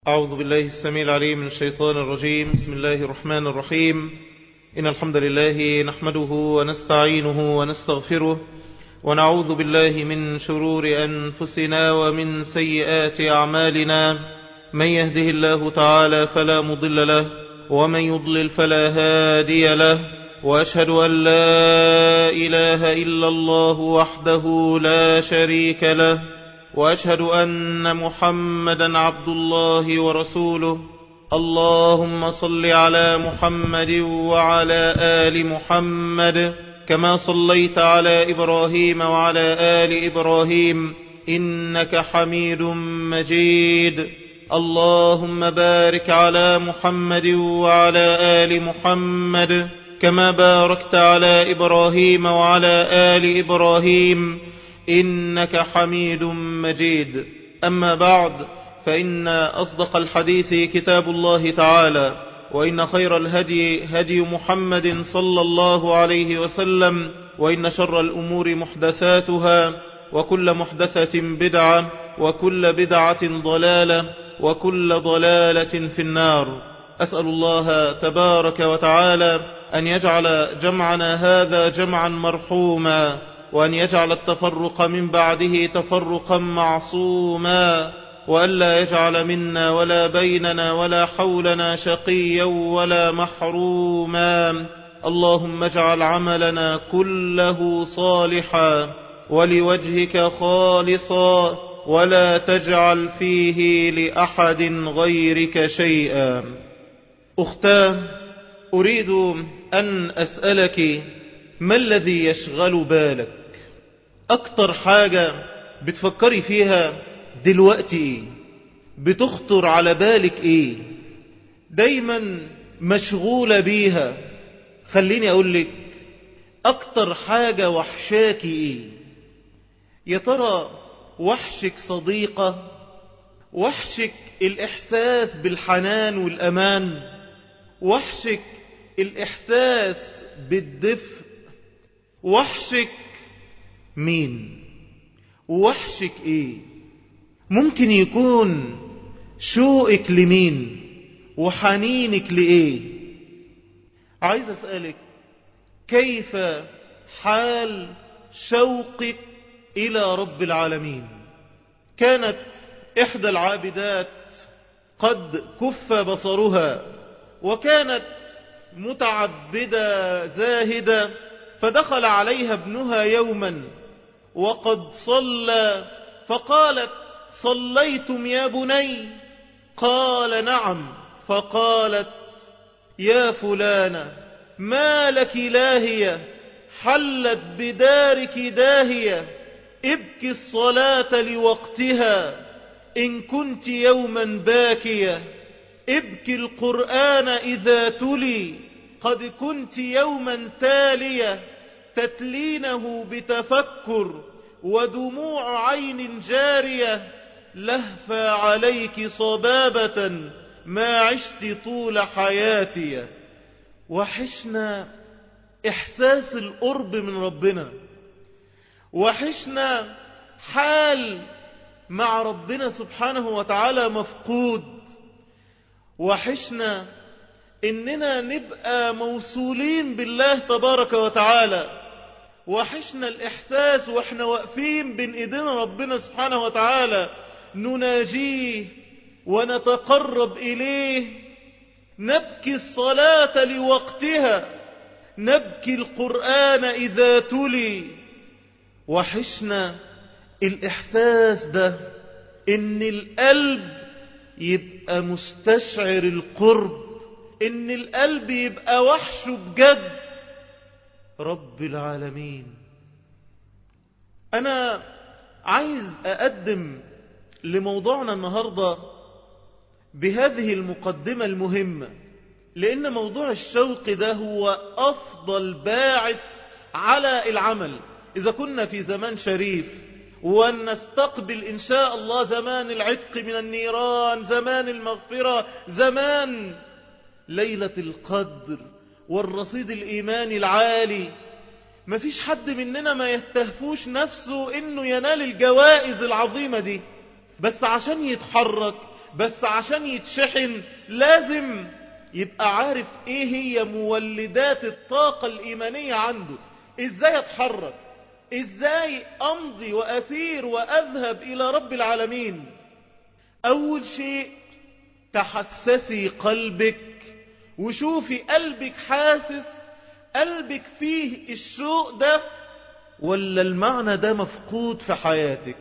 أعوذ بالله السميع العليم من الشيطان الرجيم بسم الله الرحمن الرحيم إن الحمد لله نحمده ونستعينه ونستغفره ونعوذ بالله من شرور أنفسنا ومن سيئات أعمالنا من يهده الله تعالى فلا مضل له ومن يضلل فلا هادي له وأشهد أن لا إله إلا الله وحده لا شريك له وأشهد أن محمدا عبد الله ورسوله اللهم صل على محمد وعلى آل محمد كما صليت على إبراهيم وعلى آل إبراهيم إنك حميد مجيد اللهم بارك على محمد وعلى آل محمد كما باركت على إبراهيم وعلى آل إبراهيم إنك حميد مجيد أما بعد فإن أصدق الحديث كتاب الله تعالى وإن خير الهدي هدي محمد صلى الله عليه وسلم وإن شر الأمور محدثاتها وكل محدثة بدعة وكل بدعة ضلالة وكل ضلالة في النار أسأل الله تبارك وتعالى أن يجعل جمعنا هذا جمعا مرحوما وأن يجعل التفرق من بعده تفرقا معصوما وألا يجعل منا ولا بيننا ولا حولنا شقيا ولا محروما اللهم اجعل عملنا كله صالحا ولوجهك خالصا ولا تجعل فيه لأحد غيرك شيئا أختاه أريد أن أسألك ما الذي يشغل بالك أكتر حاجة بتفكري فيها دلوقتي إيه بتخطر على بالك إيه دايما مشغولة بيها خليني أقول لك أكتر حاجة وحشاكي إيه يا ترى وحشك صديقة وحشك الإحساس بالحنان والأمان وحشك الإحساس بالدفء وحشك مين وحشك ايه ممكن يكون شوقك لمين وحنينك لإيه عايز أسألك كيف حال شوقك إلى رب العالمين كانت إحدى العابدات قد كف بصرها وكانت متعبدة زاهدة فدخل عليها ابنها يوما وقد صلى فقالت صليتم يا بني قال نعم فقالت يا فلانة ما لك لاهية حلت بدارك داهية ابكي الصلاة لوقتها إن كنت يوما باكية ابكي القرآن إذا تلي قد كنت يوما تالية تتلينه بتفكر ودموع عين جارية لهفى عليك صبابة ما عشت طول حياتي وحشنا إحساس القرب من ربنا وحشنا حال مع ربنا سبحانه وتعالى مفقود وحشنا إننا نبقى موصولين بالله تبارك وتعالى وحشنا الإحساس وإحنا واقفين بين إيدينا ربنا سبحانه وتعالى نناجيه ونتقرب إليه نبكي الصلاة لوقتها نبكي القرآن إذا تلي وحشنا الإحساس ده إن القلب يبقى مستشعر القرب إن القلب يبقى وحشه بجد رب العالمين أنا عايز أقدم لموضوعنا النهاردة بهذه المقدمة المهمة لأن موضوع الشوق ده هو أفضل باعث على العمل إذا كنا في زمان شريف ونستقبل إن شاء الله زمان العتق من النيران زمان المغفرة زمان ليلة القدر والرصيد الإيماني العالي مفيش حد مننا ما يتهفوش نفسه إنه ينال الجوائز العظيمة دي بس عشان يتحرك بس عشان يتشحن لازم يبقى عارف ايه هي مولدات الطاقة الايمانية عنده ازاي اتحرك ازاي امضي واسير واذهب الى رب العالمين اول شيء تحسسي قلبك وشوفي قلبك حاسس قلبك فيه الشوق ده ولا المعنى ده مفقود في حياتك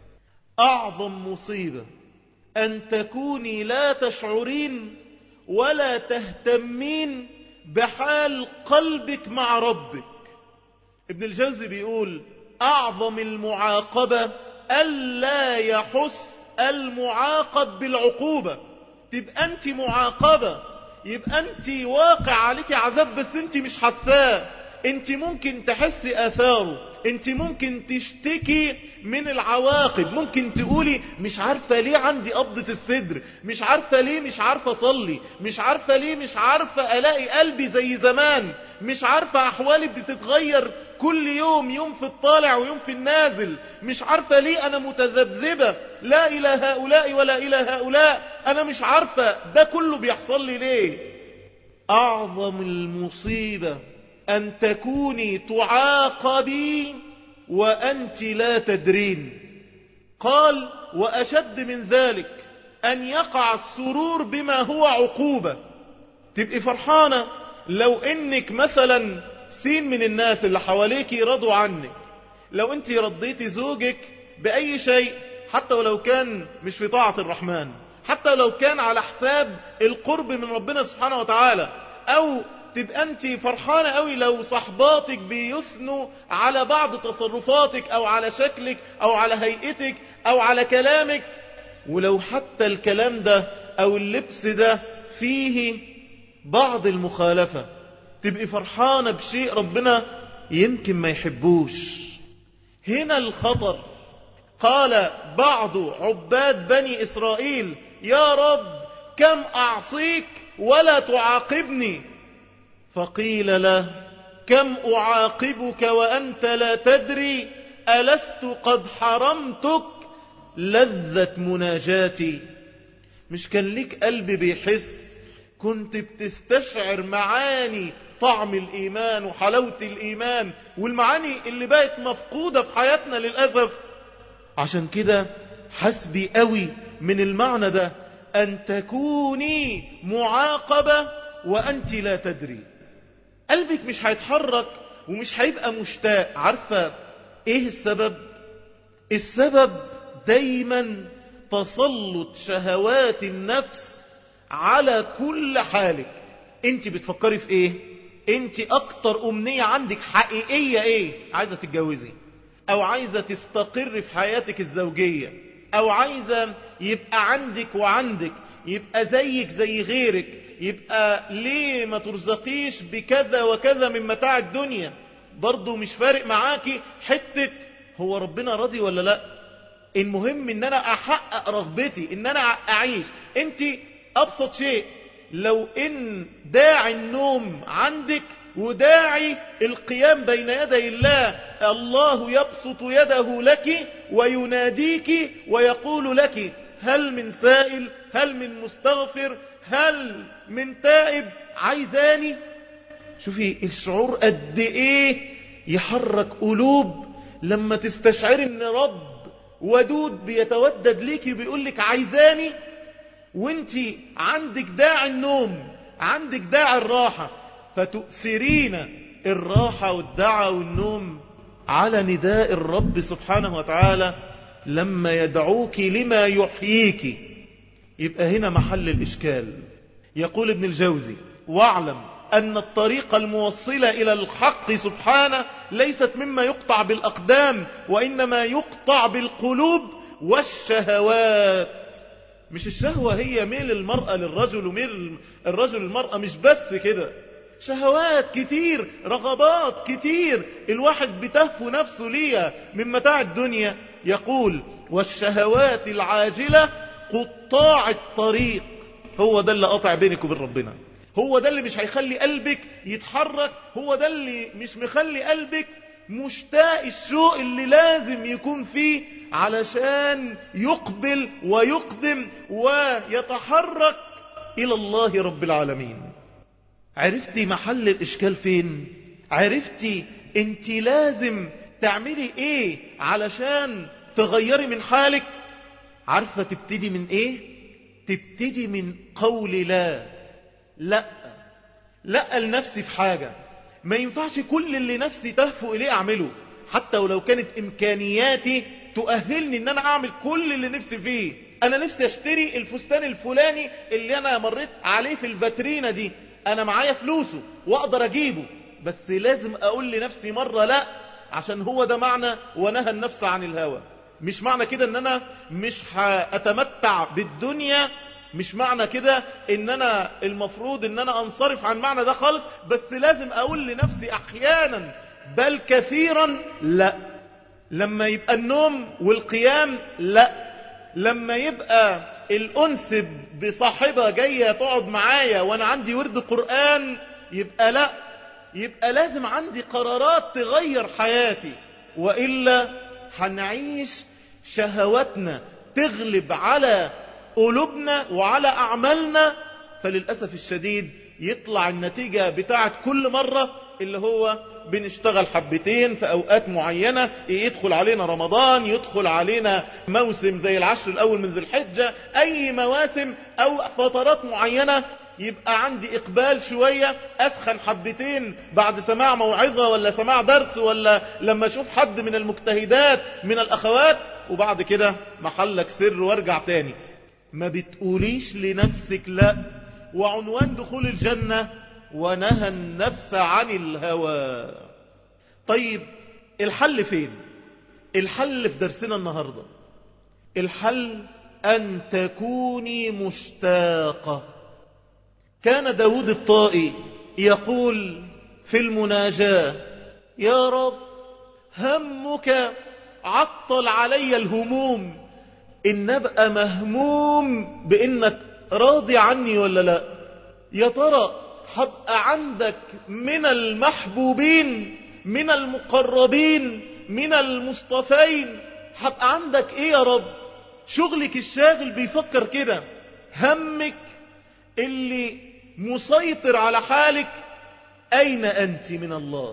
اعظم مصيبة ان تكوني لا تشعرين ولا تهتمين بحال قلبك مع ربك ابن الجوزي بيقول اعظم المعاقبة الا يحس المعاقب بالعقوبة تبقى انت معاقبة يبقى انت واقع عليك عذاب بس انت مش حساه انت ممكن تحسي اثاره انت ممكن تشتكي من العواقب ممكن تقولي مش عارفة ليه عندي قبضة الصدر مش عارفة ليه مش عارفة اصلي مش عارفة ليه مش عارفة الاقي قلبي زي زمان مش عارفة احوالي بتتغير كل يوم يوم في الطالع ويوم في النازل مش عارفة ليه انا متذبذبة لا الى هؤلاء ولا الى هؤلاء انا مش عارفة ده كله بيحصل لي ليه اعظم المصيبة أن تكوني تعاقبي وأنت لا تدرين قال وأشد من ذلك أن يقع السرور بما هو عقوبة تبقي فرحانة لو إنك مثلا سين من الناس اللي حواليك رضوا عنك لو أنت رضيتي زوجك بأي شيء حتى ولو كان مش في طاعة الرحمن حتى لو كان على حساب القرب من ربنا سبحانه وتعالى أو تبقى انت فرحانة قوي لو صحباتك بيثنوا على بعض تصرفاتك او على شكلك او على هيئتك او على كلامك ولو حتى الكلام ده او اللبس ده فيه بعض المخالفة تبقي فرحانة بشيء ربنا يمكن ما يحبوش هنا الخطر قال بعض عباد بني إسرائيل يا رب كم أعصيك ولا تعاقبني فقيل له كم أعاقبك وأنت لا تدري ألست قد حرمتك لذة مناجاتي مش كان ليك قلب بيحس كنت بتستشعر معاني طعم الإيمان وحلاوة الإيمان والمعاني اللي بقت مفقودة في حياتنا للأسف عشان كده حسبي قوي من المعنى ده أن تكوني معاقبة وأنت لا تدري قلبك مش هيتحرك ومش هيبقى مشتاق عارفة ايه السبب السبب دايما تسلط شهوات النفس على كل حالك انت بتفكري في ايه انت اكتر امنية عندك حقيقية ايه عايزة تتجوزي او عايزة تستقر في حياتك الزوجية او عايزة يبقى عندك وعندك يبقى زيك زي غيرك يبقى ليه ما ترزقيش بكذا وكذا من متاع الدنيا برضو مش فارق معاكي حتة هو ربنا راضي ولا لا المهم ان انا احقق رغبتي ان انا اعيش انت ابسط شيء لو ان داعي النوم عندك وداعي القيام بين يدي الله الله يبسط يده لك ويناديك ويقول لك هل من سائل هل من مستغفر هل من تائب عايزاني شوفي الشعور قد ايه يحرك قلوب لما تستشعر ان رب ودود بيتودد ليكي وبيقول لك عايزاني وانت عندك داعي النوم عندك داعي الراحة فتؤثرين الراحة والدعاء والنوم على نداء الرب سبحانه وتعالى لما يدعوك لما يحييك يبقى هنا محل الإشكال يقول ابن الجوزي واعلم أن الطريق الموصلة إلى الحق سبحانه ليست مما يقطع بالأقدام وإنما يقطع بالقلوب والشهوات مش الشهوة هي ميل المرأة للرجل وميل الرجل المرأة مش بس كده شهوات كتير رغبات كتير الواحد بتهفو نفسه ليها من متاع الدنيا يقول والشهوات العاجلة قطاع الطريق هو ده اللي قطع بينك وبين ربنا هو ده اللي مش هيخلي قلبك يتحرك هو ده اللي مش مخلي قلبك مشتاق الشوق اللي لازم يكون فيه علشان يقبل ويقدم ويتحرك إلى الله رب العالمين عرفتي محل الإشكال فين عرفتي انت لازم تعملي ايه علشان تغيري من حالك عارفة تبتدي من ايه تبتدي من قول لا لا لا لنفسي في حاجة ما ينفعش كل اللي نفسي تهفو اليه اعمله حتى ولو كانت امكانياتي تؤهلني ان انا اعمل كل اللي نفسي فيه انا نفسي اشتري الفستان الفلاني اللي انا مريت عليه في الباترينا دي انا معايا فلوسه واقدر اجيبه بس لازم اقول لنفسي مرة لا عشان هو ده معنى ونهى النفس عن الهوى مش معنى كده ان انا مش هاتمتع بالدنيا مش معنى كده ان انا المفروض ان انا انصرف عن معنى ده خالص بس لازم اقول لنفسي احيانا بل كثيرا لا لما يبقى النوم والقيام لا لما يبقى الانس بصاحبة جاية تقعد معايا وانا عندي ورد قرآن يبقى لا يبقى لازم عندي قرارات تغير حياتي وإلا هنعيش شهواتنا تغلب على قلوبنا وعلى أعمالنا فللأسف الشديد يطلع النتيجة بتاعت كل مرة اللي هو بنشتغل حبتين في أوقات معينة يدخل علينا رمضان يدخل علينا موسم زي العشر الأول من ذي الحجة أي مواسم أو فترات معينة يبقى عندي إقبال شوية أسخن حبتين بعد سماع موعظة ولا سماع درس ولا لما أشوف حد من المجتهدات من الأخوات وبعد كده محلك سر وارجع تاني ما بتقوليش لنفسك لا وعنوان دخول الجنة ونهى النفس عن الهوى طيب الحل فين الحل في درسنا النهاردة الحل أن تكوني مشتاقة كان داود الطائي يقول في المناجاة يا رب همك عطل علي الهموم إن أبقى مهموم بإنك راضي عني ولا لا يا ترى هبقى عندك من المحبوبين من المقربين من المصطفين هبقى عندك ايه يا رب شغلك الشاغل بيفكر كده همك اللي مسيطر على حالك اين انت من الله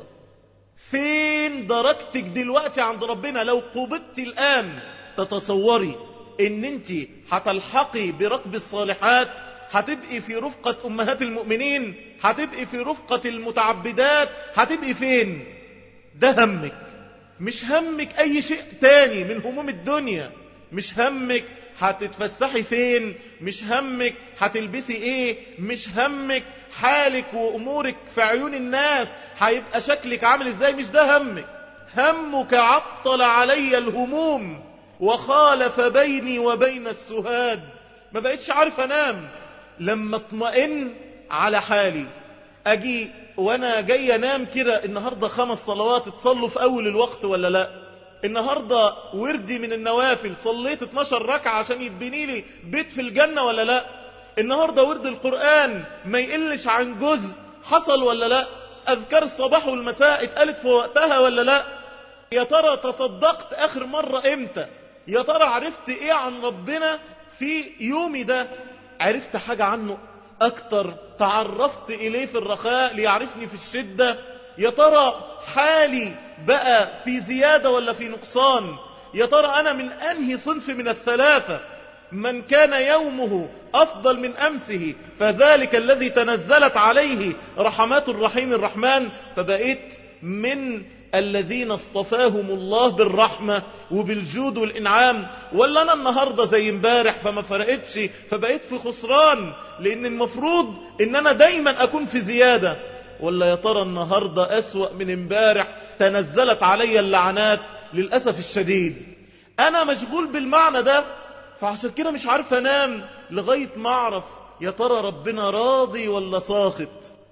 فين درجتك دلوقتي عند ربنا لو قبضت الان تتصوري ان انت هتلحقي بركب الصالحات هتبقي في رفقة امهات المؤمنين هتبقي في رفقة المتعبدات هتبقي فين ده همك مش همك اي شيء تاني من هموم الدنيا مش همك هتتفسحي فين مش همك هتلبسي ايه مش همك حالك وامورك في عيون الناس هيبقى شكلك عامل ازاي مش ده همك همك عطل علي الهموم وخالف بيني وبين السهاد ما بقيتش عارف انام لما اطمئن على حالي اجي وانا جاي انام كده النهاردة خمس صلوات تصلوا في اول الوقت ولا لا النهاردة وردي من النوافل صليت 12 ركعة عشان يتبني لي بيت في الجنة ولا لا النهاردة ورد القرآن ما يقلش عن جزء حصل ولا لا اذكار الصباح والمساء اتقالت في وقتها ولا لا يا ترى تصدقت اخر مرة امتى يا ترى عرفت ايه عن ربنا في يومي ده عرفت حاجة عنه اكتر تعرفت اليه في الرخاء ليعرفني في الشدة يا ترى حالي بقى في زيادة ولا في نقصان يا ترى انا من انهي صنف من الثلاثة من كان يومه افضل من امسه فذلك الذي تنزلت عليه رحمات الرحيم الرحمن فبقيت من الذين اصطفاهم الله بالرحمة وبالجود والإنعام ولا أنا النهاردة زي امبارح فما فرقتش فبقيت في خسران لأن المفروض أن أنا دايما أكون في زيادة ولا يا ترى النهاردة أسوأ من امبارح تنزلت علي اللعنات للأسف الشديد أنا مشغول بالمعنى ده فعشان كده مش عارف أنام لغاية ما أعرف يا ترى ربنا راضي ولا ساخط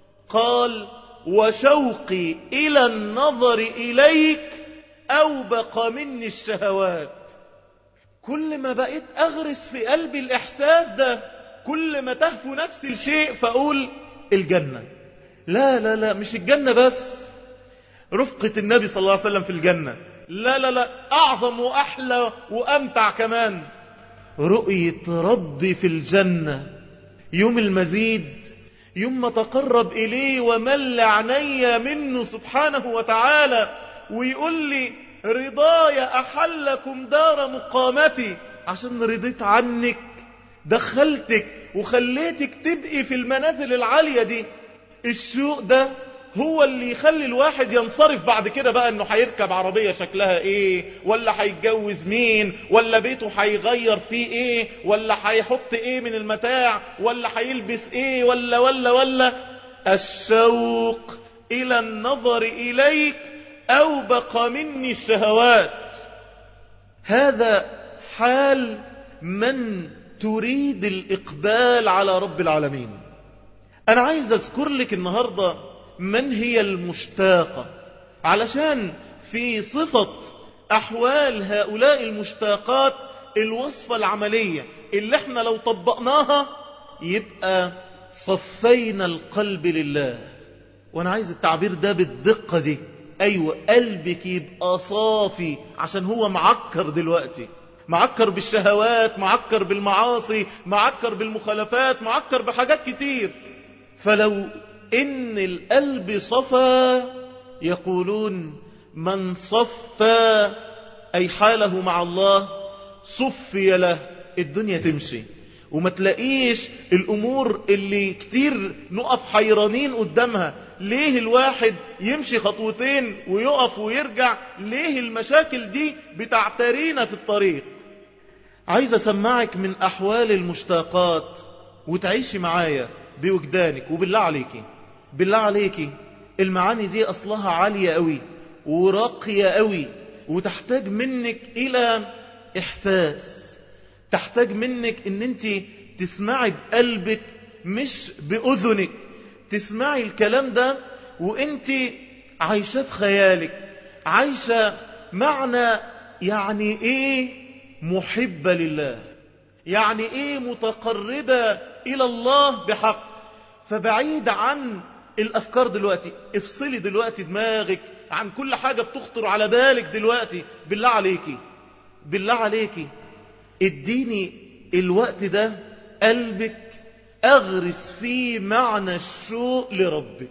قال وشوقي إلى النظر إليك أوبق مني الشهوات كل ما بقيت أغرس في قلبي الإحساس ده كل ما تهفو نفسي الشيء فأقول الجنة لا لا لا مش الجنة بس رفقة النبي صلى الله عليه وسلم في الجنة لا لا لا أعظم وأحلى وأمتع كمان رؤية ربي في الجنة يوم المزيد يوم ما تقرب إليه ومل عيني منه سبحانه وتعالى ويقول لي رضاي أحلكم دار مقامتي عشان رضيت عنك دخلتك وخليتك تبقي في المنازل العالية دي الشوق ده هو اللي يخلي الواحد ينصرف بعد كده بقى انه هيركب عربية شكلها ايه ولا هيتجوز مين ولا بيته هيغير فيه ايه ولا هيحط ايه من المتاع ولا هيلبس ايه ولا ولا ولا الشوق الى النظر اليك اوبق مني الشهوات هذا حال من تريد الاقبال على رب العالمين انا عايز اذكر لك النهاردة من هي المشتاقة علشان في صفة احوال هؤلاء المشتاقات الوصفة العملية اللي احنا لو طبقناها يبقى صفينا القلب لله وانا عايز التعبير ده بالدقة دي ايوه قلبك يبقى صافي عشان هو معكر دلوقتي معكر بالشهوات معكر بالمعاصي معكر بالمخالفات معكر بحاجات كتير فلو ان القلب صفى يقولون من صفى اي حاله مع الله صفي له الدنيا تمشي وما تلاقيش الامور اللي كتير نقف حيرانين قدامها ليه الواحد يمشي خطوتين ويقف ويرجع ليه المشاكل دي بتعترينا في الطريق عايز اسمعك من احوال المشتاقات وتعيشي معايا بوجدانك وبالله عليكي بالله عليكي المعاني دي اصلها عالية قوي وراقية قوي وتحتاج منك الى احساس تحتاج منك ان انت تسمعي بقلبك مش باذنك تسمعي الكلام ده وانت عايشة في خيالك عايشة معنى يعني ايه محبة لله يعني ايه متقربة الى الله بحق فبعيد عن الافكار دلوقتي افصلي دلوقتي دماغك عن كل حاجة بتخطر على بالك دلوقتي بالله عليكي بالله عليكي اديني الوقت ده قلبك اغرس فيه معنى الشوق لربك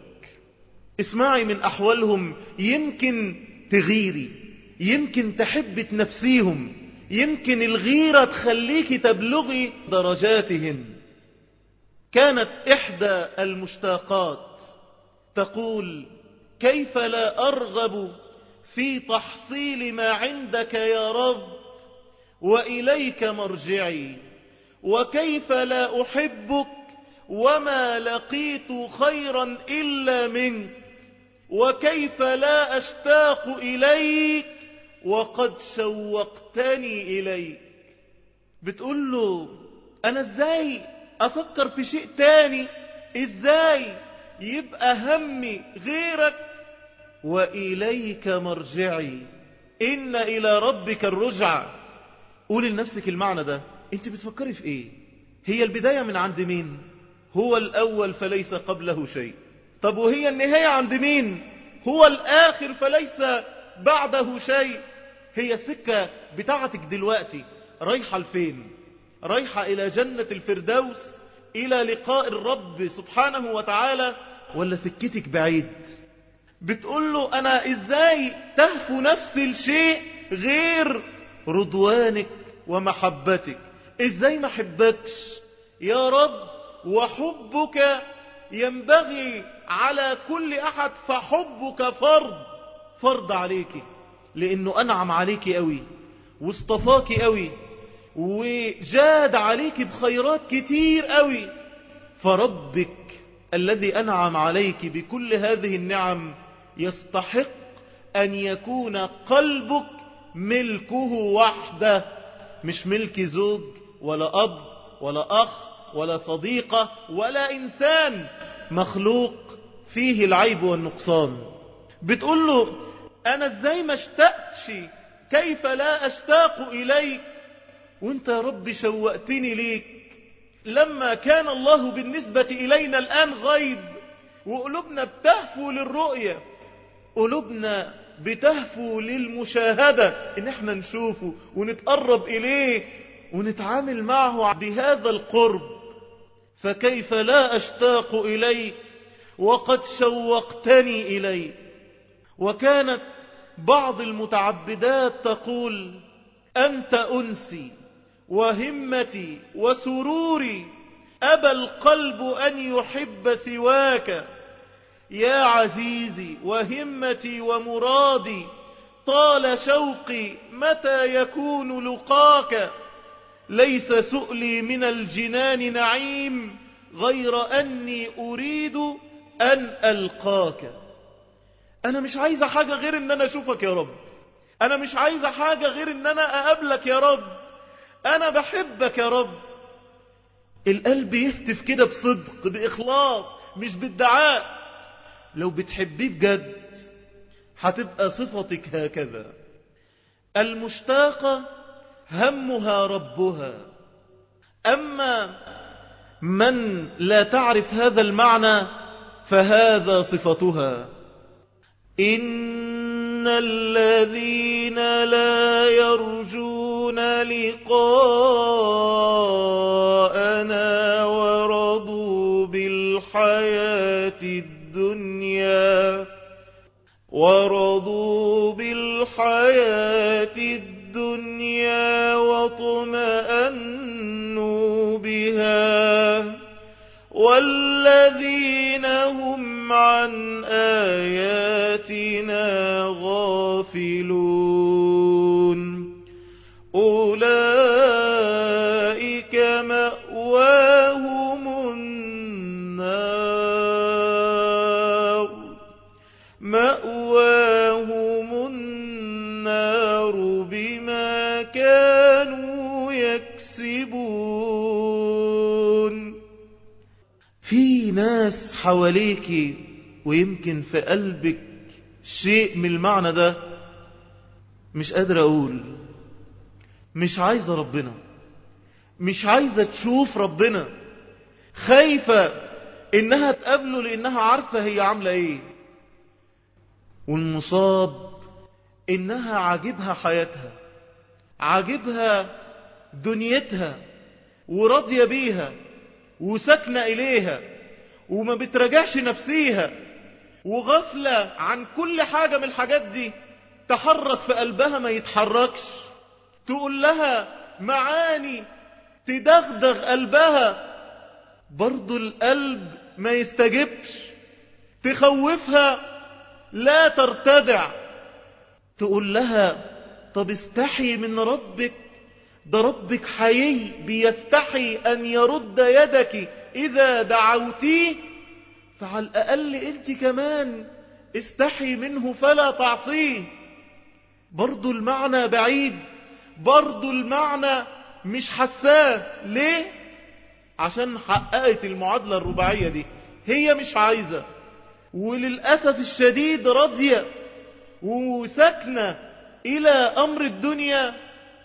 اسمعي من احوالهم يمكن تغيري يمكن تحب تنفسيهم يمكن الغيرة تخليك تبلغي درجاتهم كانت احدى المشتاقات تقول كيف لا ارغب في تحصيل ما عندك يا رب وإليك مرجعي وكيف لا أحبك وما لقيت خيرا إلا منك وكيف لا أشتاق إليك وقد شوقتني إليك بتقول له أنا إزاي أفكر في شيء تاني إزاي يبقى همي غيرك وإليك مرجعي إن إلى ربك الرجعة قولي لنفسك المعنى ده انت بتفكري في ايه هي البداية من عند مين هو الاول فليس قبله شيء طب وهي النهاية عند مين هو الاخر فليس بعده شيء هي السكة بتاعتك دلوقتي رايحة لفين رايحة الى جنة الفردوس الى لقاء الرب سبحانه وتعالى ولا سكتك بعيد بتقول له انا ازاي تهفو نفسي الشيء غير رضوانك ومحبتك ازاي ما حبكش يا رب وحبك ينبغي على كل احد فحبك فرض فرض عليك لانه انعم عليك قوي واصطفاك قوي وجاد عليك بخيرات كتير قوي فربك الذي انعم عليك بكل هذه النعم يستحق ان يكون قلبك ملكه وحده مش ملك زوج ولا أب ولا أخ ولا صديقة ولا إنسان مخلوق فيه العيب والنقصان بتقول له أنا ازاي ما اشتقتش كيف لا أشتاق إليك وانت يا رب شوقتني ليك لما كان الله بالنسبة إلينا الآن غيب وقلوبنا بتهفو للرؤية قلوبنا بتهفو للمشاهدة ان احنا نشوفه ونتقرب اليه ونتعامل معه بهذا القرب فكيف لا اشتاق اليك وقد شوقتني اليك وكانت بعض المتعبدات تقول أنت أنسي وهمتي وسروري أبى القلب أن يحب سواك يا عزيزي وهمتي ومرادي طال شوقي متى يكون لقاك ليس سؤلي من الجنان نعيم غير أني أريد أن ألقاك أنا مش عايزة حاجة غير أن أنا أشوفك يا رب أنا مش عايزة حاجة غير أن أنا أقابلك يا رب أنا بحبك يا رب القلب يهتف كده بصدق بإخلاص مش بالدعاء لو بتحبيه بجد هتبقى صفتك هكذا المشتاقة همها ربها أما من لا تعرف هذا المعنى فهذا صفتها إن الذين لا يرجون لقاءنا ورضوا بالحياة الدنيا ورضوا بالحياة الدنيا واطمأنوا بها والذين هم عن آياتنا غافلون أولئك مأواهم النار مأواهم النار بما كانوا يكسبون في ناس حواليك ويمكن في قلبك شيء من المعنى ده مش قادر أقول مش عايزة ربنا مش عايزة تشوف ربنا خايفة إنها تقابله لإنها عارفة هي عاملة إيه والمصاب إنها عاجبها حياتها عاجبها دنيتها وراضية بيها وسكنة إليها وما بتراجعش نفسيها وغفلة عن كل حاجة من الحاجات دي تحرك في قلبها ما يتحركش تقول لها معاني تدغدغ قلبها برضو القلب ما يستجبش تخوفها لا ترتدع تقول لها طب استحي من ربك ده ربك حيي بيستحي أن يرد يدك إذا دعوتيه فعلى الأقل أنت كمان استحي منه فلا تعصيه برضو المعنى بعيد برضو المعنى مش حساه ليه عشان حققت المعادلة الرباعية دي هي مش عايزة وللأسف الشديد راضية وسكنة إلى أمر الدنيا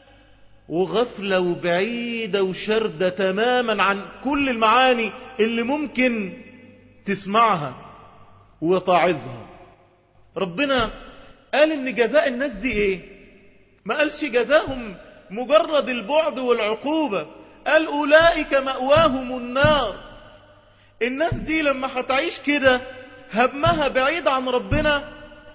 وغفلة وبعيدة وشردة تماما عن كل المعاني اللي ممكن تسمعها وتعظها ربنا قال ان جزاء الناس دي ايه ما قالش جزاهم مجرد البعد والعقوبة قال اولئك مأواهم النار الناس دي لما هتعيش كده همها بعيد عن ربنا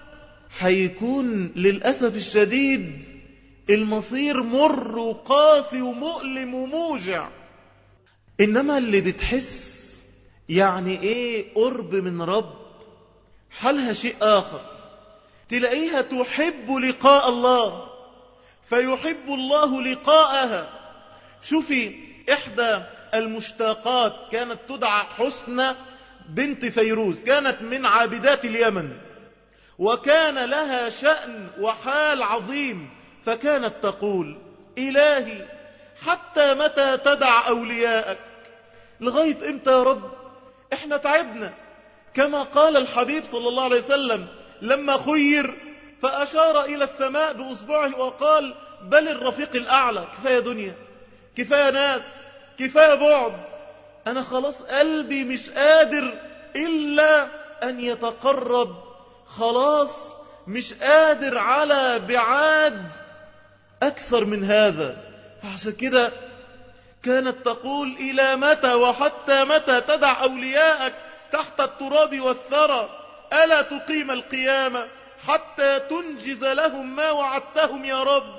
هيكون للأسف الشديد المصير مر وقاسي ومؤلم وموجع إنما اللي بتحس يعني إيه قرب من رب حالها شيء آخر تلاقيها تحب لقاء الله فيحب الله لقاءها شوفي إحدى المشتاقات كانت تدعى حسنى بنت فيروز كانت من عابدات اليمن وكان لها شأن وحال عظيم فكانت تقول إلهي حتى متى تدع أولياءك لغاية إمتى يا رب إحنا تعبنا كما قال الحبيب صلى الله عليه وسلم لما خير فأشار إلى السماء بأصبعه وقال بل الرفيق الأعلى كفاية دنيا كفاية ناس كفاية بعد أنا خلاص قلبي مش قادر إلا أن يتقرب خلاص مش قادر على بعاد أكثر من هذا فعشان كده كانت تقول إلى متى وحتى متى تدع أولياءك تحت التراب والثرى ألا تقيم القيامة حتى تنجز لهم ما وعدتهم يا رب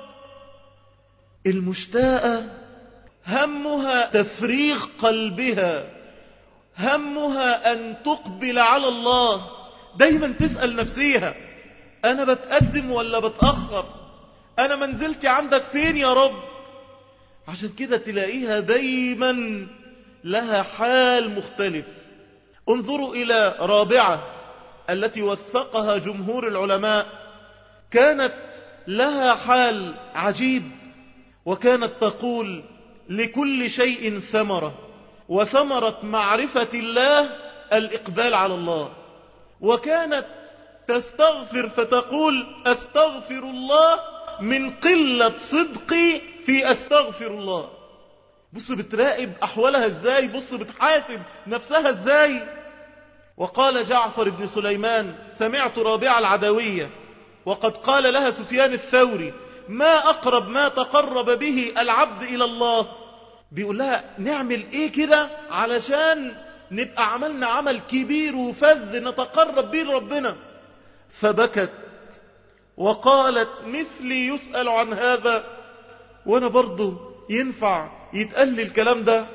المشتاءة همها تفريغ قلبها همها أن تقبل على الله دايما تسأل نفسيها أنا بتقدم ولا بتأخر أنا منزلتي عندك فين يا رب عشان كده تلاقيها دايما لها حال مختلف انظروا إلى رابعة التي وثقها جمهور العلماء كانت لها حال عجيب وكانت تقول لكل شيء ثمرة وثمرة معرفة الله الإقبال على الله وكانت تستغفر فتقول أستغفر الله من قلة صدقي في أستغفر الله بص بتراقب أحوالها ازاي بص بتحاسب نفسها ازاي وقال جعفر بن سليمان سمعت رابعة العدوية وقد قال لها سفيان الثوري ما أقرب ما تقرب به العبد إلى الله بيقول لها نعمل إيه كده علشان نبقى عملنا عمل كبير وفذ نتقرب به لربنا فبكت وقالت مثلي يسأل عن هذا وانا برضو ينفع يتقال لي الكلام ده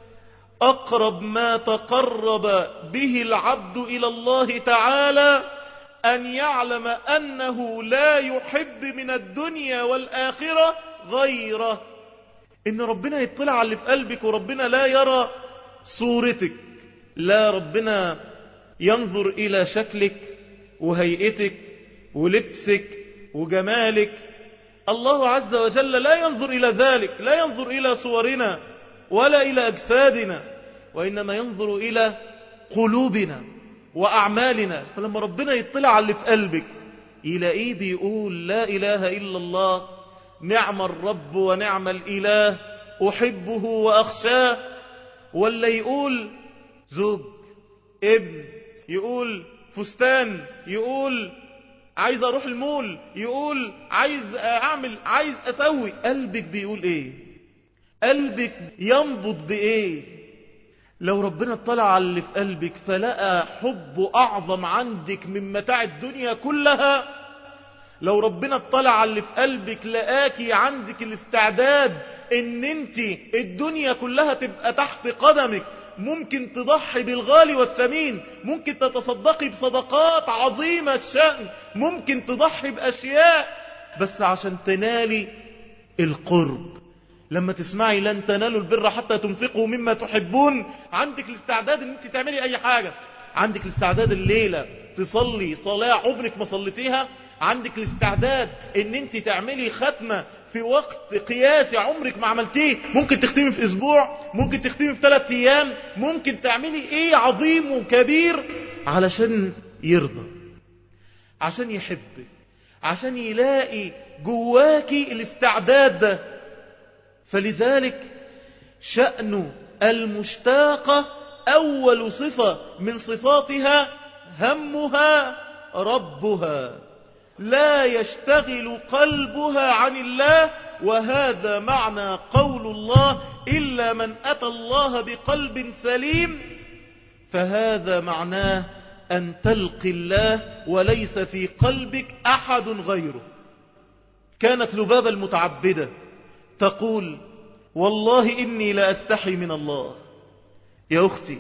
أقرب ما تقرب به العبد إلى الله تعالى أن يعلم أنه لا يحب من الدنيا والآخرة غيره إن ربنا يطلع على اللي في قلبك وربنا لا يرى صورتك لا ربنا ينظر إلى شكلك وهيئتك ولبسك وجمالك الله عز وجل لا ينظر إلى ذلك لا ينظر إلى صورنا ولا إلى أجسادنا وإنما ينظر إلى قلوبنا وأعمالنا فلما ربنا يطلع على اللي في قلبك يلاقيه بيقول لا إله إلا الله نعم الرب ونعم الإله أحبه وأخشاه ولا يقول زوج ابن يقول فستان يقول عايز اروح المول يقول عايز اعمل عايز اسوي قلبك بيقول ايه قلبك ينبض بايه لو ربنا اطلع على اللي في قلبك فلقى حب اعظم عندك من متاع الدنيا كلها لو ربنا اطلع على اللي في قلبك لقاكي عندك الاستعداد ان انت الدنيا كلها تبقى تحت قدمك ممكن تضحي بالغالي والثمين ممكن تتصدقي بصدقات عظيمة الشأن ممكن تضحي بأشياء بس عشان تنالي القرب لما تسمعي لن تنالوا البر حتى تنفقوا مما تحبون عندك الاستعداد ان انت تعملي اي حاجة عندك الاستعداد الليلة تصلي صلاة عمرك ما صليتيها عندك الاستعداد ان انت تعملي ختمة في وقت قياسي عمرك ما عملتيه ممكن تختمي في اسبوع ممكن تختمي في ثلاثة ايام ممكن تعملي ايه عظيم وكبير علشان يرضى عشان يحبك عشان يلاقي جواكي الاستعداد ده فلذلك شأن المشتاقة أول صفة من صفاتها همها ربها لا يشتغل قلبها عن الله وهذا معنى قول الله إلا من أتى الله بقلب سليم فهذا معناه أن تلقي الله وليس في قلبك أحد غيره كانت لبابة المتعبدة تقول والله إني لا أستحي من الله يا أختي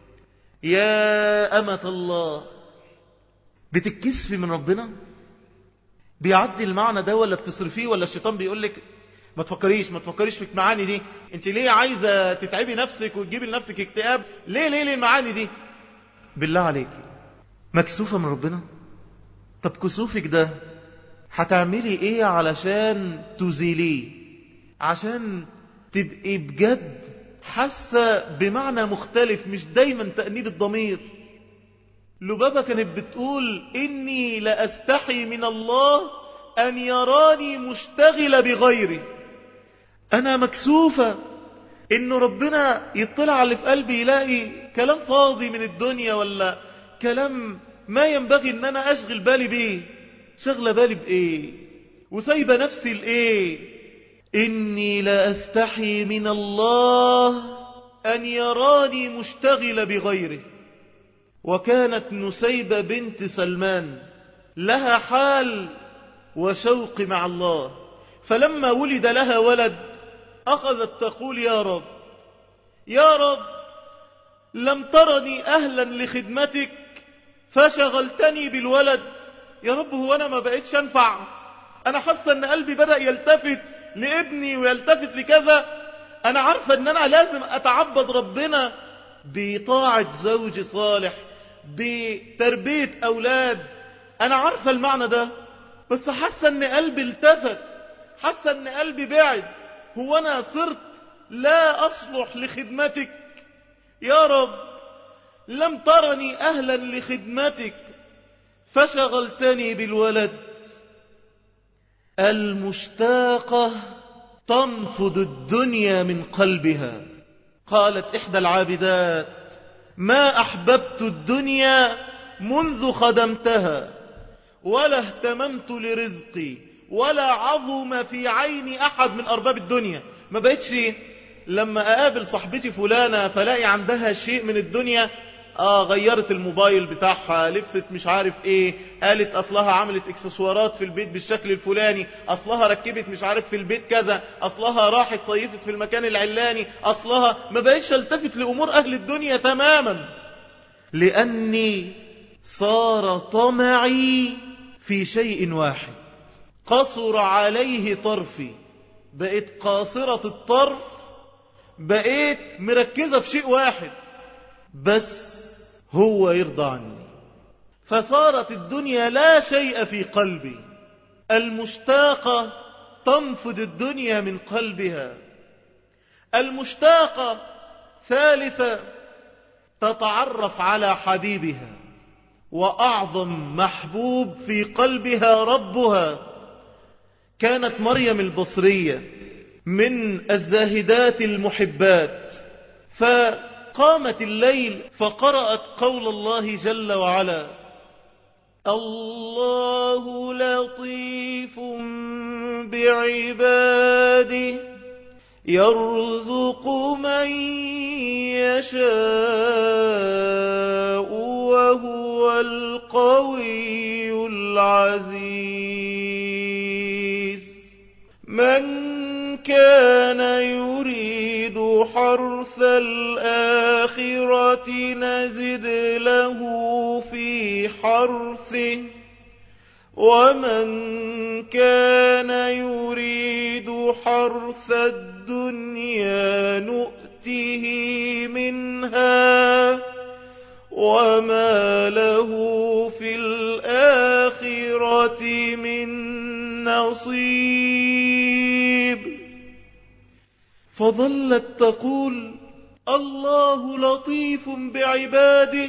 يا أمة الله بتكسفي من ربنا بيعدي المعنى ده ولا بتصرفيه ولا الشيطان بيقول لك ما تفكريش ما تفكريش في المعاني دي انت ليه عايزة تتعبي نفسك وتجيبي لنفسك اكتئاب ليه ليه ليه المعاني دي بالله عليك مكسوفة من ربنا طب كسوفك ده هتعملي ايه علشان تزيليه عشان تبقي بجد حاسة بمعنى مختلف مش دايما تأنيب الضمير لبابة كانت بتقول إني لأستحي من الله أن يراني مشتغل بغيري أنا مكسوفة إنه ربنا يطلع على اللي في قلبي يلاقي كلام فاضي من الدنيا ولا كلام ما ينبغي إن أنا أشغل بالي بيه شغلة بالي بإيه وسايبة نفسي لإيه إني لا أستحي من الله أن يراني مشتغل بغيره وكانت نسيبة بنت سلمان لها حال وشوق مع الله فلما ولد لها ولد أخذت تقول يا رب يا رب لم ترني أهلا لخدمتك فشغلتني بالولد يا رب هو أنا ما بقيتش أنفع أنا حاسة أن قلبي بدأ يلتفت لابني ويلتفت لكذا أنا عارفة أن أنا لازم أتعبد ربنا بطاعة زوج صالح بتربية أولاد أنا عارفة المعنى ده بس حاسة أن قلبي التفت حاسة أن قلبي بعد هو أنا صرت لا أصلح لخدمتك يا رب لم ترني أهلا لخدمتك فشغلتني بالولد المشتاقة تنفض الدنيا من قلبها قالت إحدى العابدات ما أحببت الدنيا منذ خدمتها ولا اهتممت لرزقي ولا عظم في عين أحد من أرباب الدنيا ما بقتش لما أقابل صاحبتي فلانة فلاقي عندها شيء من الدنيا آه غيرت الموبايل بتاعها لبست مش عارف ايه قالت اصلها عملت اكسسوارات في البيت بالشكل الفلاني اصلها ركبت مش عارف في البيت كذا اصلها راحت صيفت في المكان العلاني اصلها ما بقيتش التفت لامور اهل الدنيا تماما لاني صار طمعي في شيء واحد قصر عليه طرفي بقيت قاصرة الطرف بقيت مركزة في شيء واحد بس هو يرضى عني فصارت الدنيا لا شيء في قلبي المشتاقة تنفض الدنيا من قلبها المشتاقة ثالثة تتعرف على حبيبها وأعظم محبوب في قلبها ربها كانت مريم البصرية من الزاهدات المحبات فقامت الليل فقرأت قول الله جل وعلا الله لطيف بعباده يرزق من يشاء وهو القوي العزيز من كان يريد حرث الآخرة نزد له في حرثه ومن كان يريد حرث الدنيا نؤته منها وما له في الآخرة من نصيب فظلت تقول الله لطيف بعباده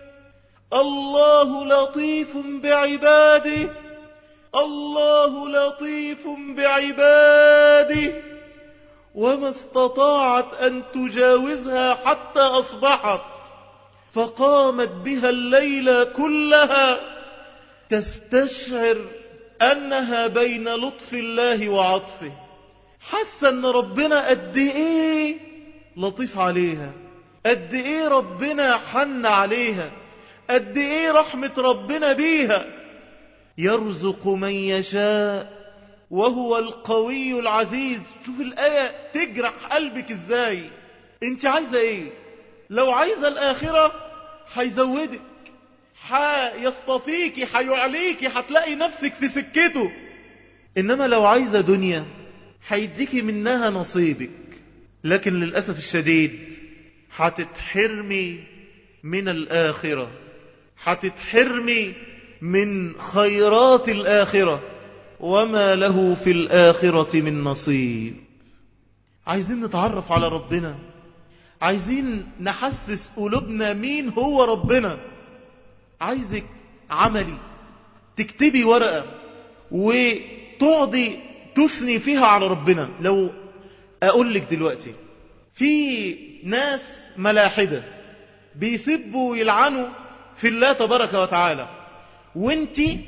الله لطيف بعباده الله لطيف بعباده وما استطاعت أن تجاوزها حتى أصبحت فقامت بها الليلة كلها تستشعر أنها بين لطف الله وعطفه حاسة أن ربنا قد إيه لطيف عليها قد إيه ربنا حن عليها قد إيه رحمة ربنا بيها يرزق من يشاء وهو القوي العزيز شوف الآية تجرح قلبك إزاي انت عايزة إيه لو عايزة الآخرة هيزودك هيصطفيكي هيعليكي هتلاقي نفسك في سكته إنما لو عايزة دنيا هيديكي منها نصيبك لكن للأسف الشديد هتتحرمي من الآخرة هتتحرمي من خيرات الآخرة وما له في الآخرة من نصيب عايزين نتعرف على ربنا عايزين نحسس قلوبنا مين هو ربنا عايزك عملي تكتبي ورقة وتقعدي تثني فيها على ربنا لو اقول لك دلوقتي في ناس ملاحدة بيسبوا ويلعنوا في الله تبارك وتعالى وانت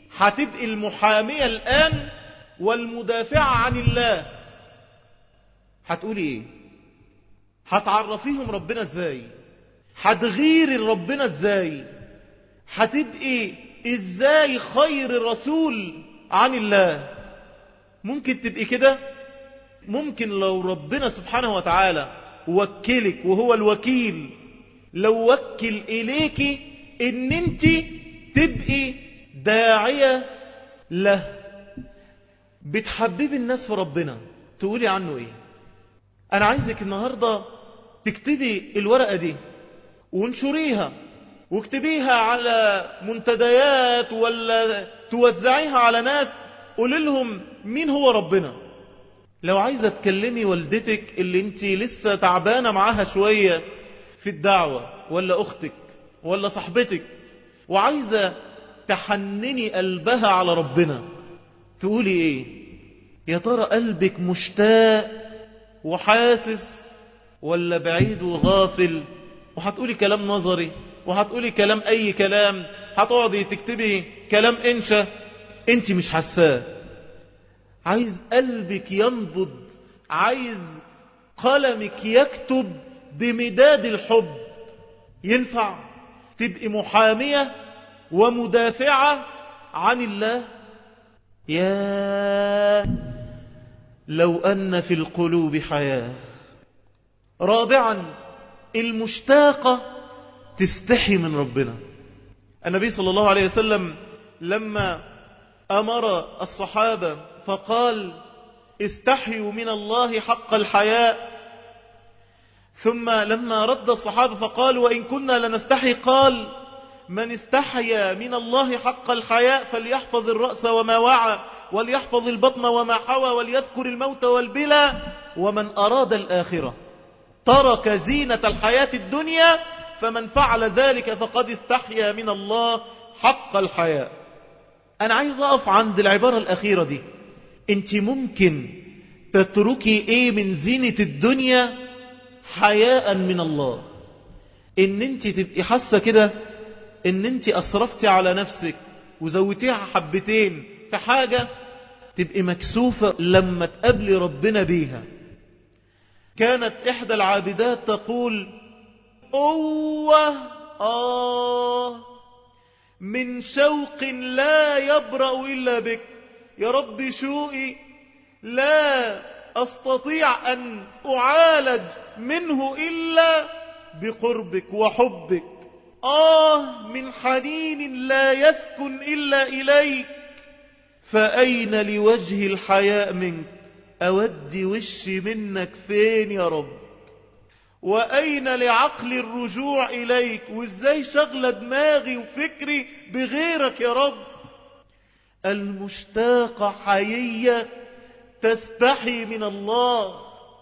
هتبقي المحامية الآن والمدافعة عن الله هتقولي ايه هتعرفيهم ربنا ازاي هتغيري ربنا ازاي هتبقي ازاي خير الرسول عن الله ممكن تبقي كده ممكن لو ربنا سبحانه وتعالى وكلك وهو الوكيل لو وكل إليك ان انت تبقي داعية له بتحببي الناس في ربنا تقولي عنه ايه انا عايزك النهاردة تكتبي الورقة دي وانشريها واكتبيها على منتديات ولا توزعيها على ناس قول لهم مين هو ربنا لو عايزة تكلمي والدتك اللي انت لسه تعبانة معاها شوية في الدعوة ولا اختك ولا صاحبتك وعايزة تحنني قلبها على ربنا تقولي ايه يا ترى قلبك مشتاق وحاسس ولا بعيد وغافل وهتقولي كلام نظري وهتقولي كلام اي كلام هتقعدي تكتبي كلام انشا انت مش حساه عايز قلبك ينبض عايز قلمك يكتب بمداد الحب ينفع تبقي محامية ومدافعة عن الله يا لو أن في القلوب حياة رابعا المشتاقة تستحي من ربنا النبي صلى الله عليه وسلم لما أمر الصحابة فقال استحيوا من الله حق الحياء ثم لما رد الصحابة فقالوا وإن كنا لنستحي قال من استحيا من الله حق الحياء فليحفظ الرأس وما وعى وليحفظ البطن وما حوى وليذكر الموت والبلى ومن أراد الآخرة ترك زينة الحياة الدنيا فمن فعل ذلك فقد استحيا من الله حق الحياء أنا عايز أقف عند العبارة الأخيرة دي أنت ممكن تتركي إيه من زينة الدنيا حياء من الله ان انت تبقي حاسه كده ان انت اسرفتي على نفسك وزودتيها حبتين في حاجة تبقي مكسوفة لما تقابلي ربنا بيها كانت احدى العابدات تقول اوه آه من شوق لا يبرأ إلا بك يا رب شوقي لا أستطيع أن أعالج منه إلا بقربك وحبك آه من حنين لا يسكن إلا إليك فأين لوجه الحياء منك أودي وشي منك فين يا رب وأين لعقل الرجوع إليك وإزاي شغل دماغي وفكري بغيرك يا رب المشتاقة حيية تستحي من الله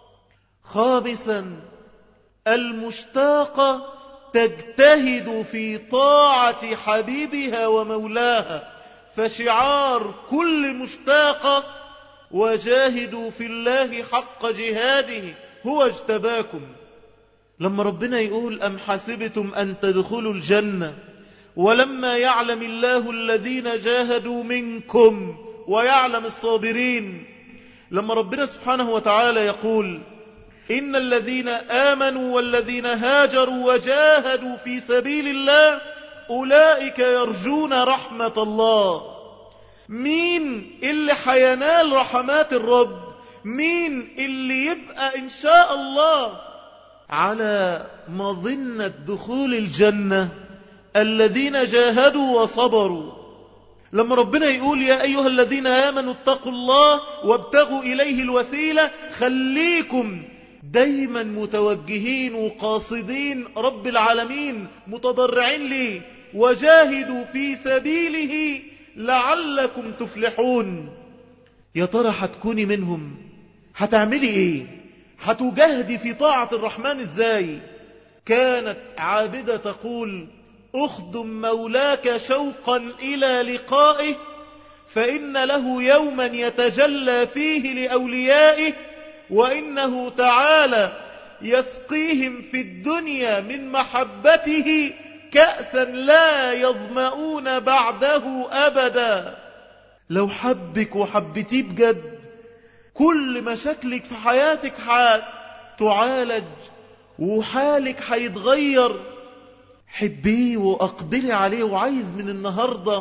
خامسا المشتاقة تجتهد في طاعة حبيبها ومولاها فشعار كل مشتاقة وجاهدوا في الله حق جهاده هو اجتباكم لما ربنا يقول أم حسبتم أن تدخلوا الجنة ولما يعلم الله الذين جاهدوا منكم ويعلم الصابرين لما ربنا سبحانه وتعالى يقول إن الذين آمنوا والذين هاجروا وجاهدوا في سبيل الله أولئك يرجون رحمة الله مين اللي حينال رحمات الرب مين اللي يبقى إن شاء الله على مظنة دخول الجنة الذين جاهدوا وصبروا لما ربنا يقول يا أيها الذين آمنوا اتقوا الله وابتغوا إليه الوسيلة خليكم دايما متوجهين وقاصدين رب العالمين متضرعين ليه وجاهدوا في سبيله لعلكم تفلحون يا ترى هتكوني منهم هتعملي ايه هتجاهدي في طاعة الرحمن ازاي كانت عابدة تقول اخدم مولاك شوقا الى لقائه فان له يوما يتجلى فيه لأوليائه وإنه تعالى يسقيهم في الدنيا من محبته كأسا لا يظمؤون بعده أبدا لو حبك وحبتيه بجد كل مشاكلك في حياتك هتعالج وحالك هيتغير حبيه وأقبلي عليه وعايز من النهاردة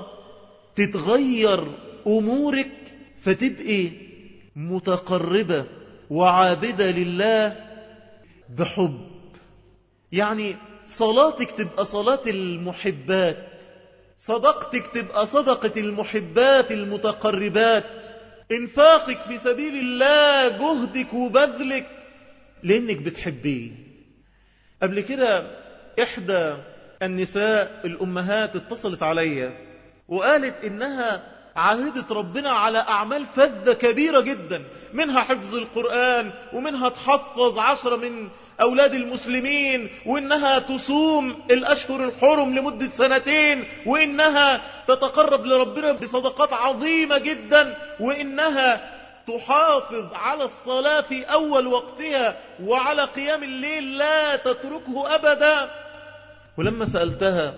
تتغير أمورك فتبقي متقربة وعابدة لله بحب يعني صلاتك تبقى صلاة المحبات صدقتك تبقى صدقة المحبات المتقربات انفاقك في سبيل الله جهدك وبذلك لانك بتحبيه قبل كده احدى النساء الامهات اتصلت عليا وقالت انها عاهدت ربنا على اعمال فذة كبيرة جدا منها حفظ القرآن ومنها تحفظ عشرة من أولاد المسلمين وإنها تصوم الأشهر الحرم لمدة سنتين وإنها تتقرب لربنا بصدقات عظيمة جدا وإنها تحافظ على الصلاة في أول وقتها وعلى قيام الليل لا تتركه أبدا ولما سألتها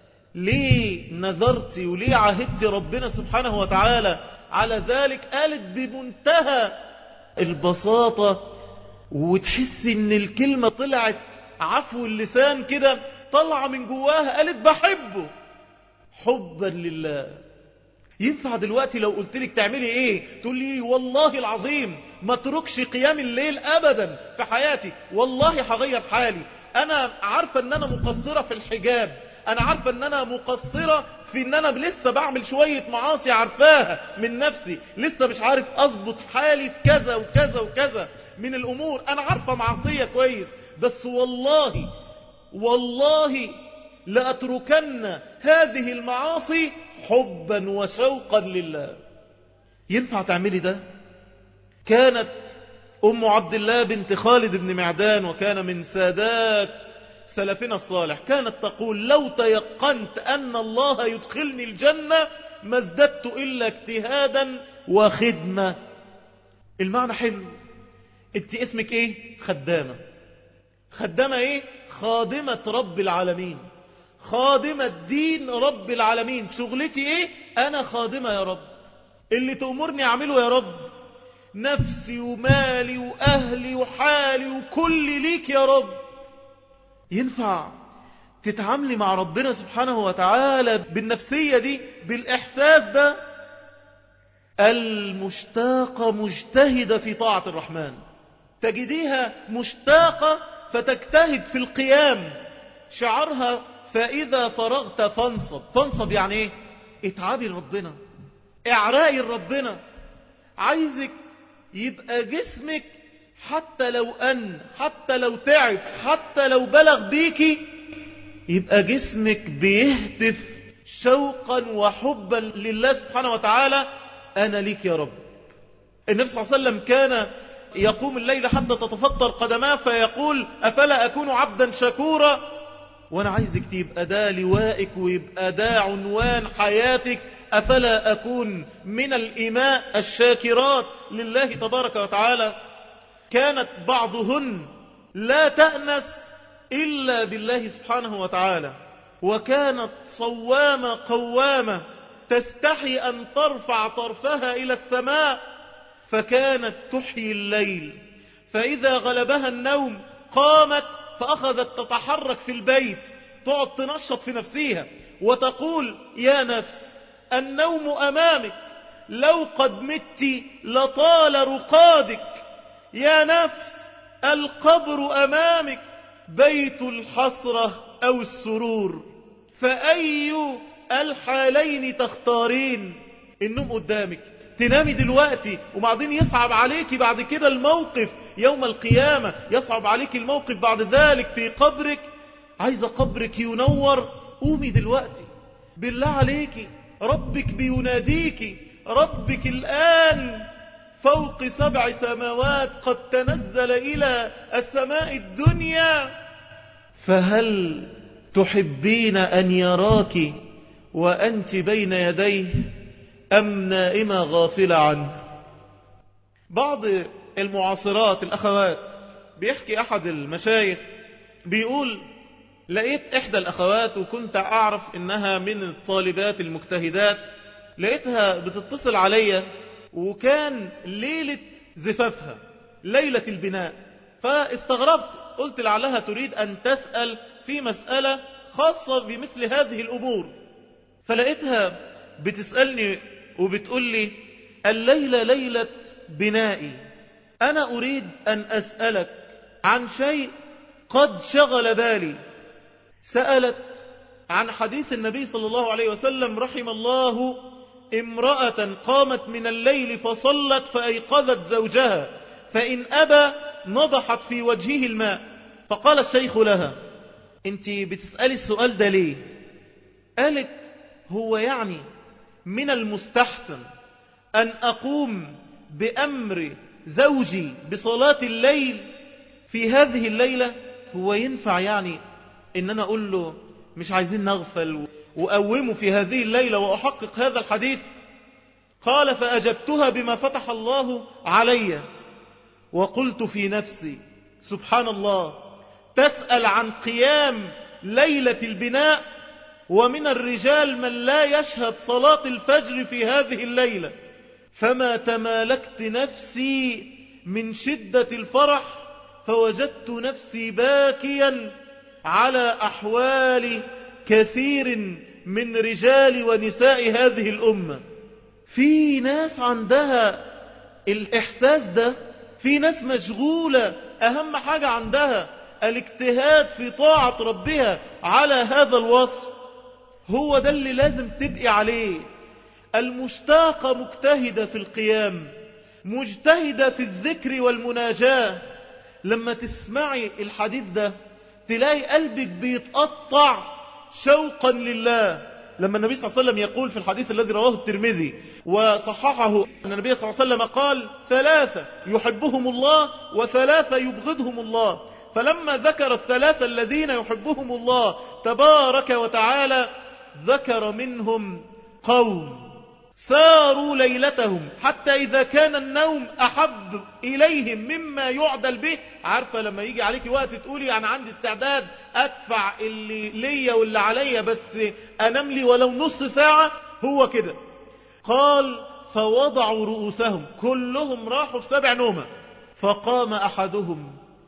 ليه نذرت وليه عهدت ربنا سبحانه وتعالى على ذلك قالت بمنتهى البساطة وتحس ان الكلمة طلعت عفو اللسان كده طلع من جواها قالت بحبه حبا لله ينفع دلوقتي لو قلت لك تعملي ايه تقول لي والله العظيم ما تركش قيام الليل ابدا في حياتي والله هغير حالي انا عارفة ان انا مقصرة في الحجاب انا عارفة ان انا مقصرة في ان انا لسه بعمل شوية معاصي عارفاها من نفسي لسه مش عارف اضبط حالي في كذا وكذا وكذا من الامور انا عارفة معصية كويس بس والله والله لأتركن هذه المعاصي حبا وشوقا لله ينفع تعملي ده كانت أم عبد الله بنت خالد بن معدان وكان من سادات سلفنا الصالح كانت تقول لو تيقنت أن الله يدخلني الجنة ما ازددت إلا اجتهادا وخدمة المعنى حلو انت اسمك ايه خدامة خدامة ايه خادمة رب العالمين خادمة دين رب العالمين شغلتي ايه انا خادمة يا رب اللي تأمرني اعمله يا رب نفسي ومالي واهلي وحالي وكل ليك يا رب ينفع تتعاملي مع ربنا سبحانه وتعالى بالنفسية دي بالإحساس ده المشتاقة مجتهدة في طاعة الرحمن تجديها مشتاقة فتجتهد في القيام شعرها فإذا فرغت فانصب فانصب يعني ايه اتعابي لربنا اعرائي لربنا عايزك يبقى جسمك حتى لو أن حتى لو تعب حتى لو بلغ بيكي يبقى جسمك بيهتف شوقا وحبا لله سبحانه وتعالى أنا ليك يا رب النبي صلى الله عليه وسلم كان يقوم الليل حتى تتفطر قدماه فيقول أفلا أكون عبدا شكورا وانا عايزك تبقى ده لوائك ويبقى ده عنوان حياتك أفلا أكون من الإماء الشاكرات لله تبارك وتعالى كانت بعضهن لا تأنس إلا بالله سبحانه وتعالى وكانت صوامة قوامة تستحي أن ترفع طرفها إلى السماء فكانت تحيي الليل فإذا غلبها النوم قامت فأخذت تتحرك في البيت تقعد تنشط في نفسها وتقول يا نفس النوم أمامك لو قد مت لطال رقادك يا نفس القبر أمامك بيت الحسرة أو السرور فأي الحالين تختارين النوم قدامك تنامي دلوقتي وبعدين يصعب عليك بعد كده الموقف يوم القيامة يصعب عليك الموقف بعد ذلك في قبرك عايزة قبرك ينور قومي دلوقتي بالله عليك ربك بيناديك ربك الآن فوق سبع سماوات قد تنزل إلى السماء الدنيا فهل تحبين أن يراك وأنت بين يديه أم نائمة غافلة عنه بعض المعاصرات الأخوات بيحكي أحد المشايخ بيقول لقيت إحدى الأخوات وكنت أعرف إنها من الطالبات المجتهدات لقيتها بتتصل عليا وكان ليلة زفافها ليلة البناء فاستغربت قلت لعلها تريد أن تسأل في مسألة خاصة بمثل هذه الأمور فلقيتها بتسألني وبتقول لي الليلة ليلة بنائي أنا أريد أن أسألك عن شيء قد شغل بالي سألت عن حديث النبي صلى الله عليه وسلم رحم الله امرأة قامت من الليل فصلت فأيقظت زوجها فإن أبى نضحت في وجهه الماء فقال الشيخ لها انت بتسألي السؤال ده ليه قالت هو يعني من المستحسن أن أقوم بأمر زوجي بصلاة الليل في هذه الليلة هو ينفع يعني ان انا اقول له مش عايزين نغفل وأقومه في هذه الليلة وأحقق هذا الحديث قال فأجبتها بما فتح الله علي وقلت في نفسي سبحان الله تسأل عن قيام ليلة البناء ومن الرجال من لا يشهد صلاة الفجر في هذه الليلة فما تمالكت نفسي من شدة الفرح فوجدت نفسي باكيا على أحوال كثير من رجال ونساء هذه الأمة في ناس عندها الإحساس ده في ناس مشغولة أهم حاجة عندها الاجتهاد في طاعة ربها على هذا الوصف هو ده اللي لازم تبقي عليه المشتاقة مجتهدة في القيام مجتهدة في الذكر والمناجاة لما تسمعي الحديث ده تلاقي قلبك بيتقطع شوقا لله لما النبي صلى الله عليه وسلم يقول في الحديث الذي رواه الترمذي وصححه أن النبي صلى الله عليه وسلم قال ثلاثة يحبهم الله وثلاثة يبغضهم الله فلما ذكر الثلاثة الذين يحبهم الله تبارك وتعالى ذكر منهم قوم ساروا ليلتهم حتى إذا كان النوم أحب إليهم مما يعدل به عارفة لما يجي عليك وقت تقولي أنا عندي استعداد أدفع اللي ليا واللي عليا بس أنام لي ولو نص ساعة هو كده قال فوضعوا رؤوسهم كلهم راحوا في سبع نومة فقام أحدهم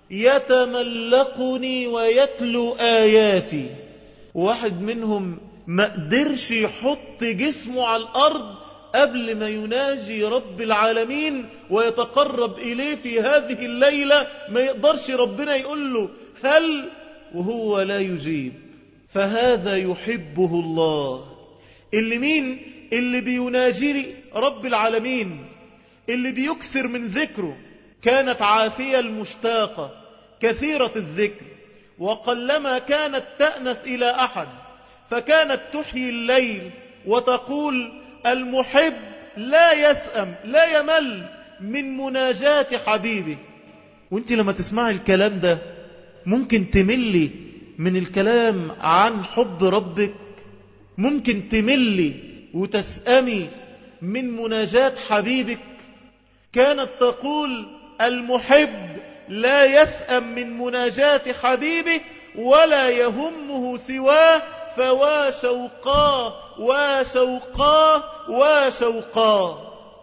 يتملقني ويتلو آياتي واحد منهم ما قدرش يحط جسمه على الأرض قبل ما يناجي رب العالمين ويتقرب إليه في هذه الليلة ما يقدرش ربنا يقول له هل وهو لا يجيب فهذا يحبه الله اللي مين اللي بيناجي رب العالمين اللي بيكثر من ذكره كانت عافية المشتاقة كثيرة الذكر وقلما كانت تأنس إلى أحد فكانت تحيي الليل وتقول المحب لا يسأم لا يمل من مناجاة حبيبه وانت لما تسمعي الكلام ده ممكن تملي من الكلام عن حب ربك ممكن تملي وتسأمي من مناجاة حبيبك كانت تقول المحب لا يسأم من مناجاة حبيبه ولا يهمه سواه فوا شوقاه وشوقاه وشوقاه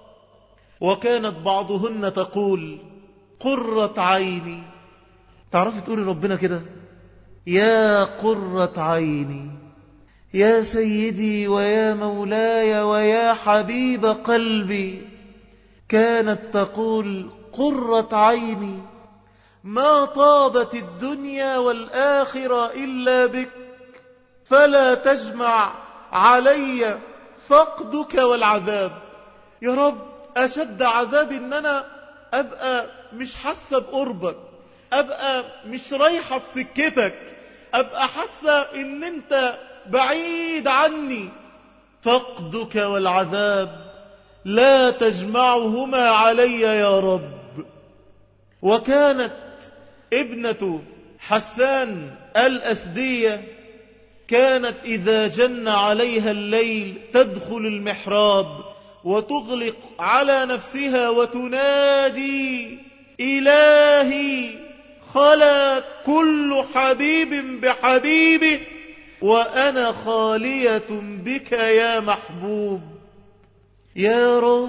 وكانت بعضهن تقول قرة عيني تعرفي تقولي ربنا كده يا قرة عيني يا سيدي ويا مولاي ويا حبيب قلبي كانت تقول قرة عيني ما طابت الدنيا والآخرة إلا بك فلا تجمع علي فقدك والعذاب يا رب أشد عذاب إن أنا أبقى مش حاسة بقربك أبقى مش رايحة في سكتك أبقى حاسة إن أنت بعيد عني فقدك والعذاب لا تجمعهما علي يا رب وكانت ابنة حسان الأسدية كانت إذا جن عليها الليل تدخل المحراب وتغلق على نفسها وتنادي إلهي خلا كل حبيب بحبيبه وأنا خالية بك يا محبوب يا رب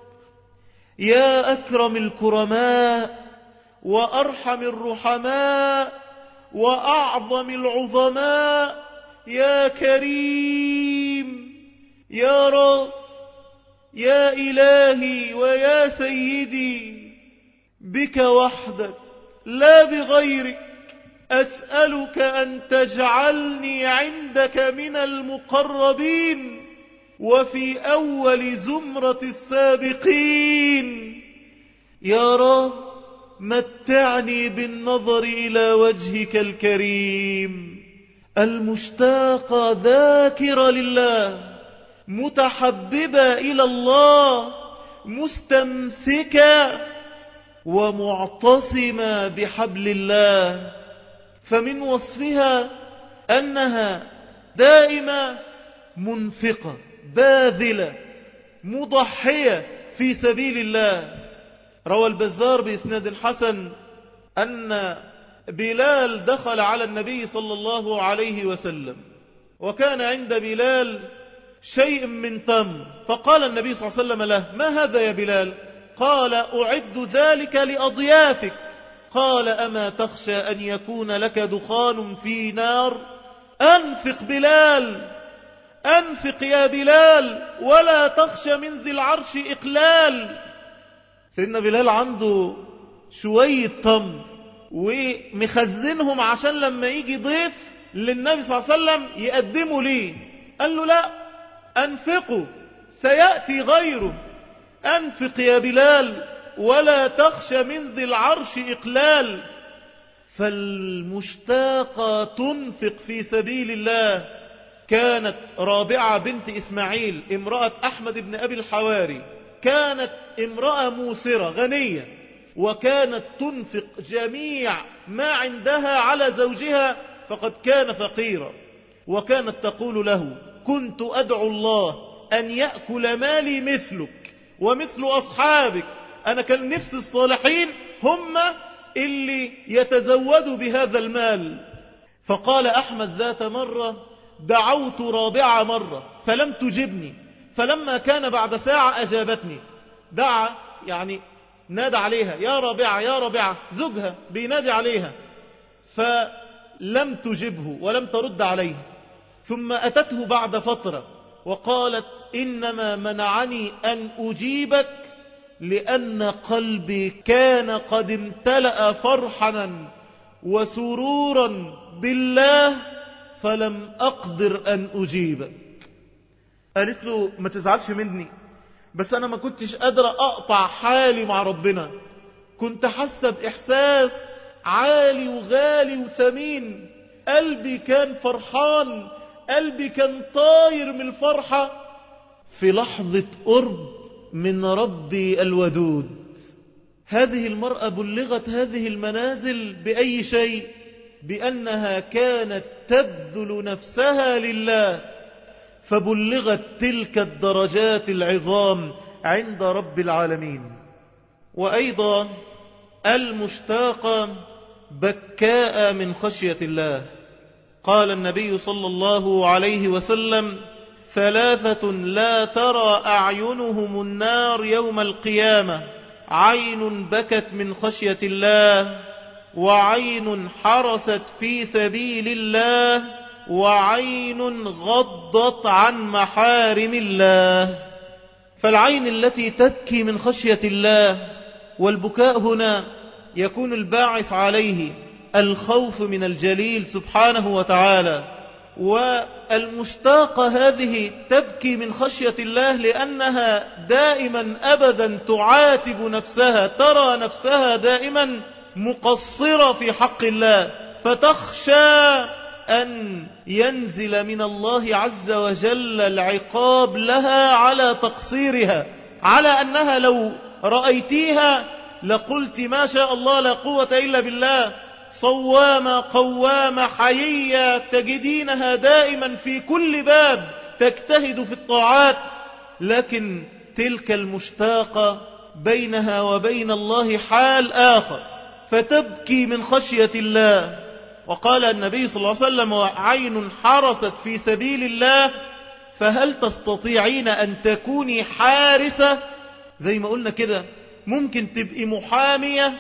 يا أكرم الكرماء وأرحم الرحماء وأعظم العظماء يا كريم يا رب يا إلهي ويا سيدي بك وحدك لا بغيرك أسألك أن تجعلني عندك من المقربين وفي أول زمرة السابقين يا رب متعني بالنظر إلى وجهك الكريم المشتاق ذاكر لله متحببة إلى الله مستمسكة ومعتصمة بحبل الله فمن وصفها أنها دائمة منفقة باذلة مضحية في سبيل الله روى البزار بإسناد حسن أن بلال دخل على النبي صلى الله عليه وسلم وكان عند بلال شيء من تمر فقال النبي صلى الله عليه وسلم له ما هذا يا بلال قال أعد ذلك لأضيافك قال أما تخشى أن يكون لك دخان في نار أنفق بلال أنفق يا بلال ولا تخشى من ذي العرش إقلال سيدنا بلال عنده شوية تمر ومخزنهم عشان لما يجي ضيف للنبي صلى الله عليه وسلم يقدموا ليه قال له لا أنفقوا سيأتي غيره أنفق يا بلال ولا تخشى من ذي العرش إقلال فالمشتاقة تنفق في سبيل الله كانت رابعة بنت إسماعيل امرأة أحمد بن أبي الحواري كانت امرأة موسرة غنية وكانت تنفق جميع ما عندها على زوجها فقد كان فقيرا وكانت تقول له كنت أدعو الله أن يأكل مالي مثلك ومثل أصحابك أنا كان نفس الصالحين هم اللي يتزودوا بهذا المال فقال أحمد ذات مرة دعوت رابعة مرة فلم تجبني فلما كان بعد ساعة أجابتني دعا يعني نادى عليها يا رابعة يا رابعة زوجها بينادي عليها فلم تجبه ولم ترد عليه ثم أتته بعد فترة وقالت إنما منعني أن أجيبك لأن قلبي كان قد امتلأ فرحا وسرورا بالله فلم أقدر أن أجيبك قالت له ما تزعلش مني بس أنا ما كنتش قادرة أقطع حالي مع ربنا كنت حاسة بإحساس عالي وغالي وثمين قلبي كان فرحان قلبي كان طاير من الفرحة في لحظة قرب من ربي الودود هذه المرأة بلغت هذه المنازل بأي شيء بأنها كانت تبذل نفسها لله فبلغت تلك الدرجات العظام عند رب العالمين وأيضا المشتاقة بكاء من خشية الله قال النبي صلى الله عليه وسلم ثلاثة لا ترى أعينهم النار يوم القيامة عين بكت من خشية الله وعين حرست في سبيل الله وعين غضت عن محارم الله فالعين التي تبكي من خشية الله والبكاء هنا يكون الباعث عليه الخوف من الجليل سبحانه وتعالى والمشتاقة هذه تبكي من خشية الله لأنها دائما أبدا تعاتب نفسها ترى نفسها دائما مقصرة في حق الله فتخشى أن ينزل من الله عز وجل العقاب لها على تقصيرها على أنها لو رأيتيها لقلت ما شاء الله لا قوة إلا بالله صوامة قوامة حيية تجدينها دائما في كل باب تجتهد في الطاعات لكن تلك المشتاقة بينها وبين الله حال آخر فتبكي من خشية الله وقال النبي صلى الله عليه وسلم وعين حرست في سبيل الله فهل تستطيعين أن تكوني حارسة زي ما قلنا كده ممكن تبقي محامية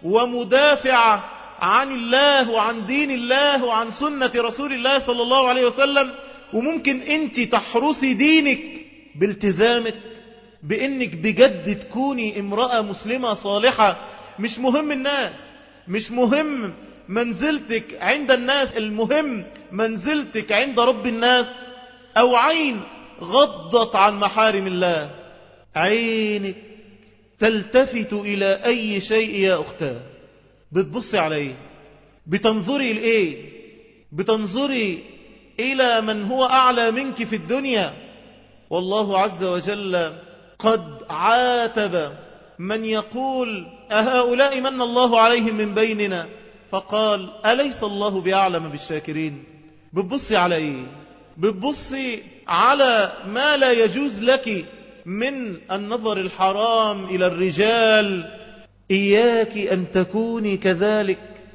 ومدافعة عن الله وعن دين الله وعن سنة رسول الله صلى الله عليه وسلم وممكن انت تحرسي دينك بالتزامك بانك بجد تكوني امرأة مسلمة صالحة مش مهم الناس مش مهم منزلتك عند الناس المهم منزلتك عند رب الناس او عين غضت عن محارم الله عينك تلتفت الى اي شيء يا اختاه بتبصي على ايه بتنظري لايه بتنظري الى من هو اعلى منك في الدنيا والله عز وجل قد عاتب من يقول أهؤلاء من الله عليهم من بيننا فقال أليس الله بأعلم بالشاكرين بتبصي على ايه بتبصي على ما لا يجوز لك من النظر الحرام إلى الرجال إياك أن تكوني كذلك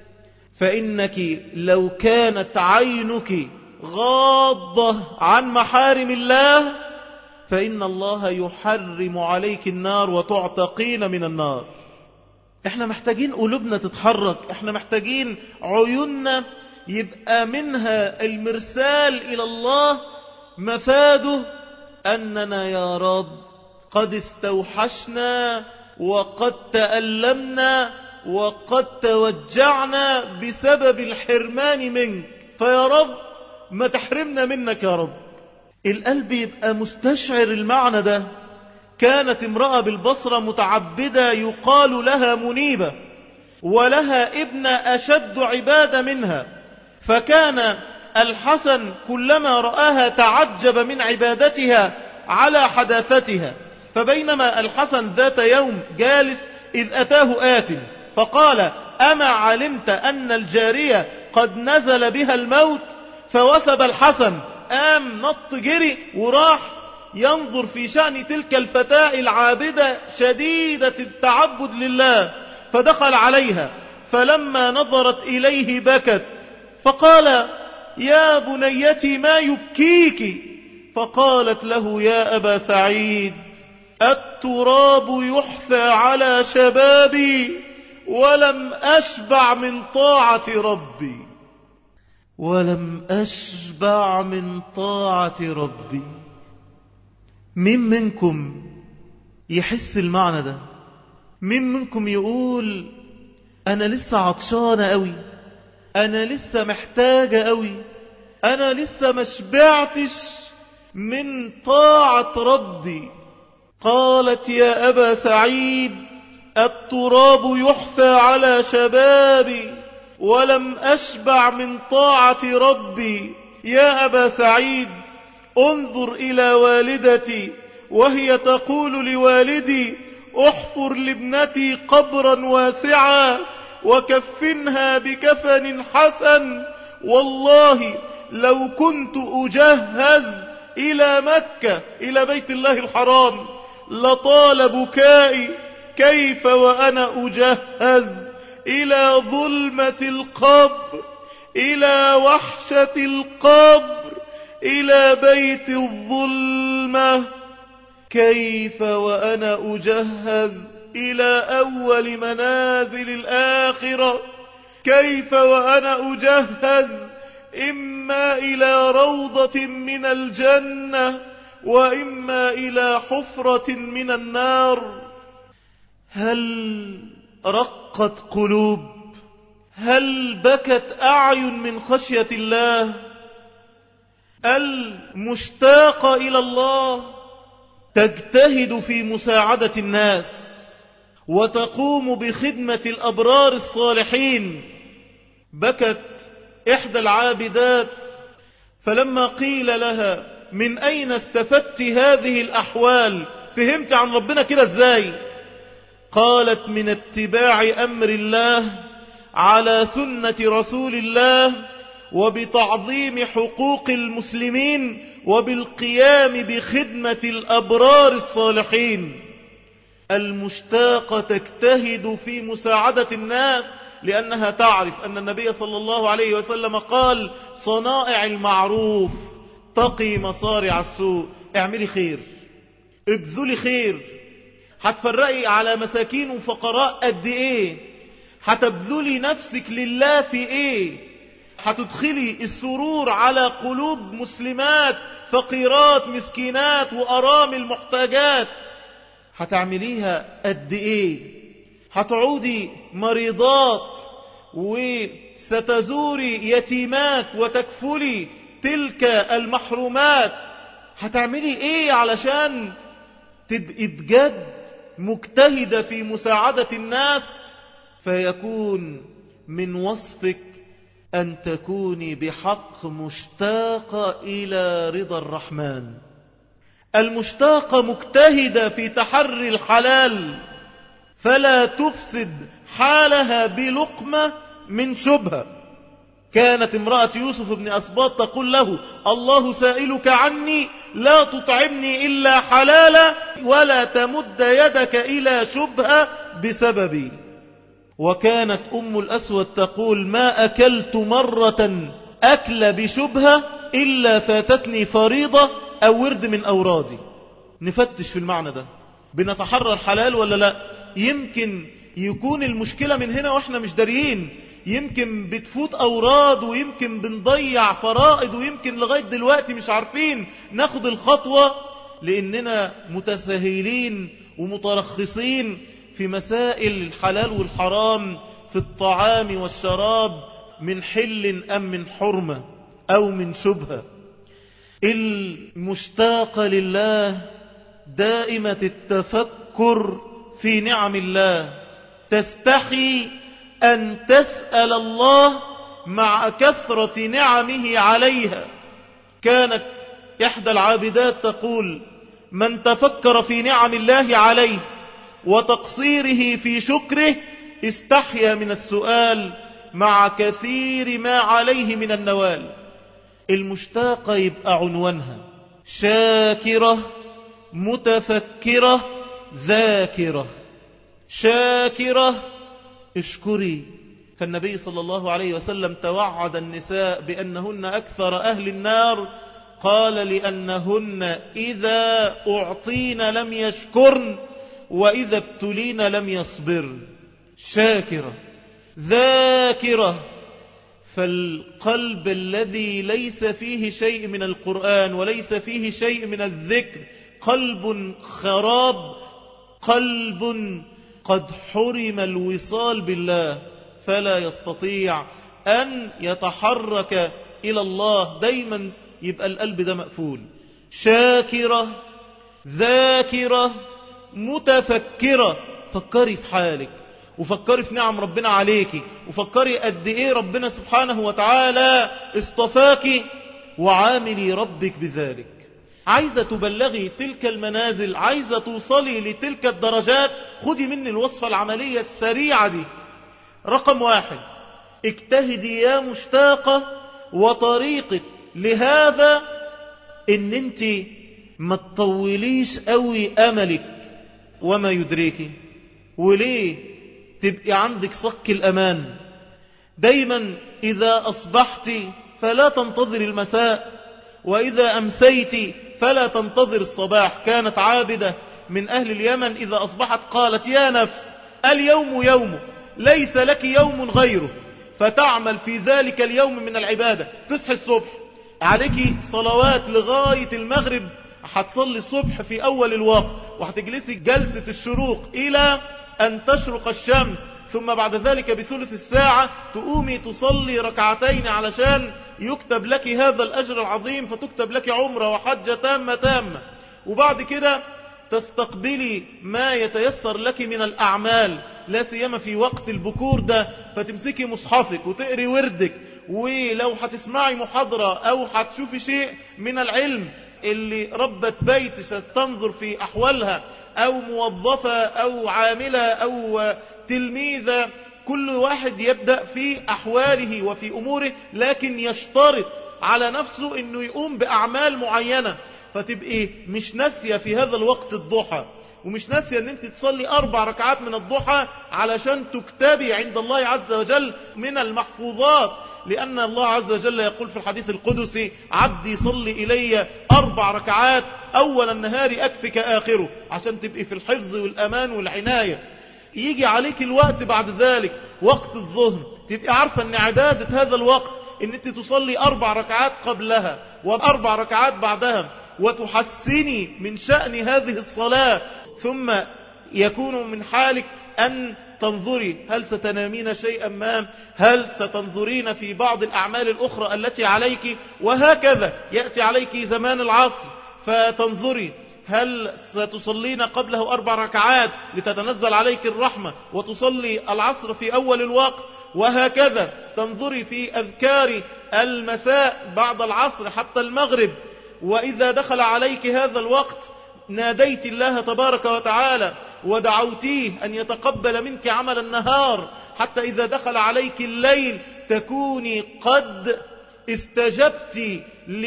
فإنك لو كانت عينك غاضة عن محارم الله فإن الله يحرم عليك النار وتعتقين من النار احنا محتاجين قلوبنا تتحرك احنا محتاجين عيوننا يبقى منها المرسال إلى الله مفاده أننا يا رب قد استوحشنا وقد تألمنا وقد توجعنا بسبب الحرمان منك فيا رب ما تحرمنا منك يا رب القلب يبقى مستشعر المعنى ده كانت امرأة بالبصرة متعبدة يقال لها منيبة ولها ابن أشد عبادة منها فكان الحسن كلما رآها تعجب من عبادتها على حداثتها فبينما الحسن ذات يوم جالس إذ أتاه آت فقال أما علمت أن الجارية قد نزل بها الموت فوثب الحسن قام نط جري وراح ينظر في شأن تلك الفتاة العابدة شديدة التعبد لله فدخل عليها فلما نظرت إليه بكت فقال يا بنيتي ما يبكيك فقالت له يا أبا سعيد التراب يحثى على شبابي ولم أشبع من طاعة ربي ولم أشبع من طاعة ربي مين منكم يحس المعنى ده مين منكم يقول أنا لسه عطشانة قوي أنا لسه محتاجة قوي أنا لسه مشبعتش من طاعة ربي قالت يا أبا سعيد التراب يحثى على شبابي ولم أشبع من طاعة ربي يا أبا سعيد انظر إلى والدتي وهي تقول لوالدي احفر لابنتي قبرا واسعا وكفنها بكفن حسن والله لو كنت أجهز إلى مكة إلى بيت الله الحرام لطال بكائي كيف وأنا أجهز إلى ظلمة القبر إلى وحشة القبر إلى بيت الظلمة كيف وأنا أجهز إلى أول منازل الآخرة كيف وأنا أجهز إما إلى روضة من الجنة وإما إلى حفرة من النار هل رقت قلوب هل بكت أعين من خشية الله المشتاقة إلى الله تجتهد في مساعدة الناس وتقوم بخدمة الأبرار الصالحين بكت إحدى العابدات فلما قيل لها من أين استفدت هذه الأحوال فهمت عن ربنا كده ازاي قالت من اتباع أمر الله على سنة رسول الله وبتعظيم حقوق المسلمين وبالقيام بخدمة الأبرار الصالحين المشتاقة تجتهد في مساعدة الناس لأنها تعرف أن النبي صلى الله عليه وسلم قال صنائع المعروف تقي مصارع السوء اعملي خير ابذلي خير هتفرقي على مساكين وفقراء قد ايه هتبذلي نفسك لله في ايه هتدخلي السرور على قلوب مسلمات فقيرات مسكينات وأرامل محتاجات هتعمليها قد ايه هتعودي مريضات وستزوري يتيمات وتكفلي تلك المحرومات هتعملي ايه علشان تبقي بجد مجتهدة في مساعدة الناس فيكون من وصفك أن تكوني بحق مشتاقة إلى رضا الرحمن المشتاقة مجتهدة في تحري الحلال فلا تفسد حالها بلقمة من شبهة كانت امرأة يوسف بن أسباط تقول له الله سائلك عني لا تطعمني إلا حلالا ولا تمد يدك إلى شبهة بسببي وكانت أم الأسود تقول ما أكلت مرة أكل بشبهة إلا فاتتني فريضة أو ورد من أورادي نفتش في المعنى ده بنتحرى الحلال ولا لا يمكن يكون المشكلة من هنا وإحنا مش داريين يمكن بتفوت أوراد ويمكن بنضيع فرائض ويمكن لغاية دلوقتي مش عارفين ناخد الخطوة لأننا متساهلين ومترخصين في مسائل الحلال والحرام في الطعام والشراب من حل أم من حرمة أو من شبهة المشتاقة لله دائمة التفكر في نعم الله تستحي أن تسأل الله مع كثرة نعمه عليها كانت إحدى العابدات تقول من تفكر في نعم الله عليه وتقصيره في شكره استحيا من السؤال مع كثير ما عليه من النوال المشتاقة يبقى عنوانها شاكرة متفكرة ذاكرة شاكرة اشكري فالنبي صلى الله عليه وسلم توعد النساء بأنهن أكثر أهل النار قال لأنهن إذا أعطين لم يشكرن وإذا ابتلين لم يصبرن شاكرة ذاكرة فالقلب الذي ليس فيه شيء من القرآن وليس فيه شيء من الذكر قلب خراب قلب قد حرم الوصال بالله فلا يستطيع أن يتحرك إلى الله دايما يبقى القلب ده مقفول شاكرة ذاكرة متفكرة فكري في حالك وفكري في نعم ربنا عليك وفكري قد ايه ربنا سبحانه وتعالى اصطفاك وعاملي ربك بذلك عايزة تبلغي تلك المنازل عايزة توصلي لتلك الدرجات خدي مني الوصفة العملية السريعة دي رقم واحد اجتهدي يا مشتاقة وطريقك لهذا ان انت ما تطوليش قوي املك وما يدريك وليه تبقي عندك صك الامان دايما اذا اصبحت فلا تنتظر المساء واذا امسيت فلا تنتظر الصباح كانت عابدة من أهل اليمن إذا أصبحت قالت يا نفس اليوم يوم ليس لك يوم غيره فتعمل في ذلك اليوم من العبادة تصحي الصبح عليك صلوات لغاية المغرب هتصلي الصبح في أول الوقت وهتجلسي جلسة الشروق إلى أن تشرق الشمس ثم بعد ذلك بثلث الساعة تقومي تصلي ركعتين علشان يكتب لك هذا الأجر العظيم فتكتب لك عمرة وحجة تامة تامة وبعد كده تستقبلي ما يتيسر لك من الأعمال لا سيما في وقت البكور ده فتمسكي مصحفك وتقري وردك ولو هتسمعي محاضرة أو هتشوفي شيء من العلم اللي ربت بيت ستنظر في أحوالها أو موظفة أو عاملة أو تلميذة كل واحد يبدأ في أحواله وفي أموره لكن يشترط على نفسه أنه يقوم بأعمال معينة فتبقي مش ناسية في هذا الوقت الضحى ومش ناسية ان انت تصلي اربع ركعات من الضحى علشان تكتبي عند الله عز وجل من المحفوظات لأن الله عز وجل يقول في الحديث القدسي عبدي صلي إلي أربع ركعات أول النهار أكفك آخره عشان تبقي في الحفظ والأمان والعناية يجي عليك الوقت بعد ذلك وقت الظهر تبقي عارفة أن عبادة هذا الوقت أن أنت تصلي أربع ركعات قبلها وأربع ركعات بعدها وتحسني من شأن هذه الصلاة ثم يكون من حالك أن تنظري هل ستنامين شيئا ما هل ستنظرين في بعض الأعمال الأخرى التي عليك وهكذا يأتي عليك زمان العصر فتنظري هل ستصلين قبله أربع ركعات لتتنزل عليك الرحمة وتصلي العصر في أول الوقت وهكذا تنظري في أذكار المساء بعد العصر حتى المغرب وإذا دخل عليك هذا الوقت ناديت الله تبارك وتعالى ودعوتيه أن يتقبل منك عمل النهار حتى إذا دخل عليك الليل تكوني قد استجبت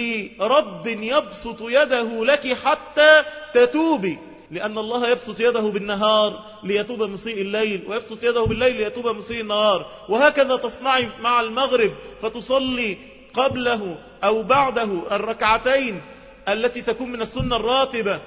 لرب يبسط يده لك حتى تتوبي لأن الله يبسط يده بالنهار ليتوب مسيء الليل ويبسط يده بالليل ليتوب مسيء النهار وهكذا تصنعي مع المغرب فتصلي قبله أو بعده الركعتين التي تكون من السنة الراتبة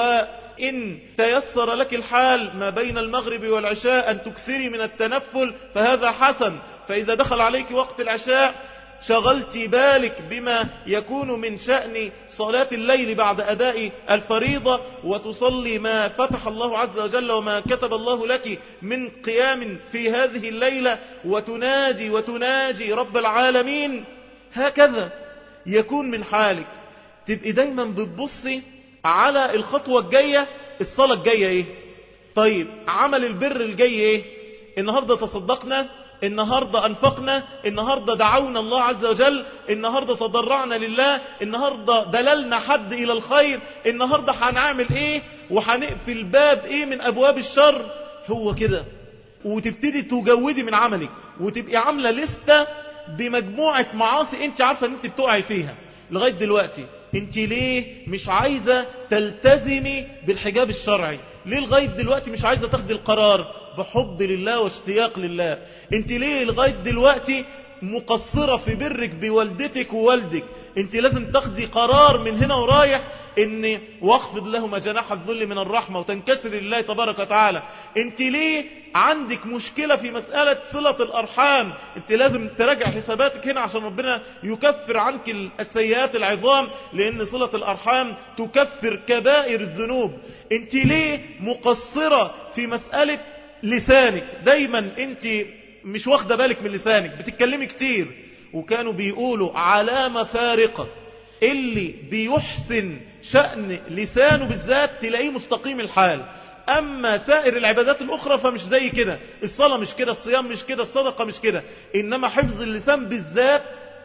وإن تيسر لك الحال ما بين المغرب والعشاء أن تكثري من التنفل فهذا حسن فإذا دخل عليك وقت العشاء شغلت بالك بما يكون من شأن صلاة الليل بعد أداء الفريضة وتصلي ما فتح الله عز وجل وما كتب الله لك من قيام في هذه الليلة وتناجي وتناجي رب العالمين هكذا يكون من حالك تبقي دايما بتبصي على الخطوة الجاية الصلاة الجاية ايه طيب عمل البر الجاي ايه النهاردة تصدقنا النهاردة أنفقنا النهاردة دعونا الله عز وجل النهاردة تضرعنا لله النهاردة دللنا حد إلى الخير النهاردة هنعمل إيه وهنقفل باب إيه من أبواب الشر هو كده وتبتدي تجودي من عملك وتبقي عاملة لستة بمجموعة معاصي انت عارفة ان انت بتقعي فيها لغاية دلوقتي انت ليه مش عايزة تلتزمي بالحجاب الشرعي ليه لغاية دلوقتي مش عايزة تاخدي القرار بحب لله واشتياق لله انت ليه لغاية دلوقتي مقصرة في برك بوالدتك ووالدك انت لازم تاخدي قرار من هنا ورايح ان واخفض لهما جناح الذل من الرحمة وتنكسر لله تبارك وتعالى انت ليه عندك مشكلة في مسألة صلة الارحام انت لازم تراجع حساباتك هنا عشان ربنا يكفر عنك السيئات العظام لان صلة الارحام تكفر كبائر الذنوب انت ليه مقصرة في مسألة لسانك دايما انت مش واخده بالك من لسانك بتتكلمي كتير وكانوا بيقولوا علامة فارقة اللي بيحسن شأن لسانه بالذات تلاقيه مستقيم الحال أما سائر العبادات الأخرى فمش زي كده الصلاة مش كده الصيام مش كده الصدقة مش كده إنما حفظ اللسان بالذات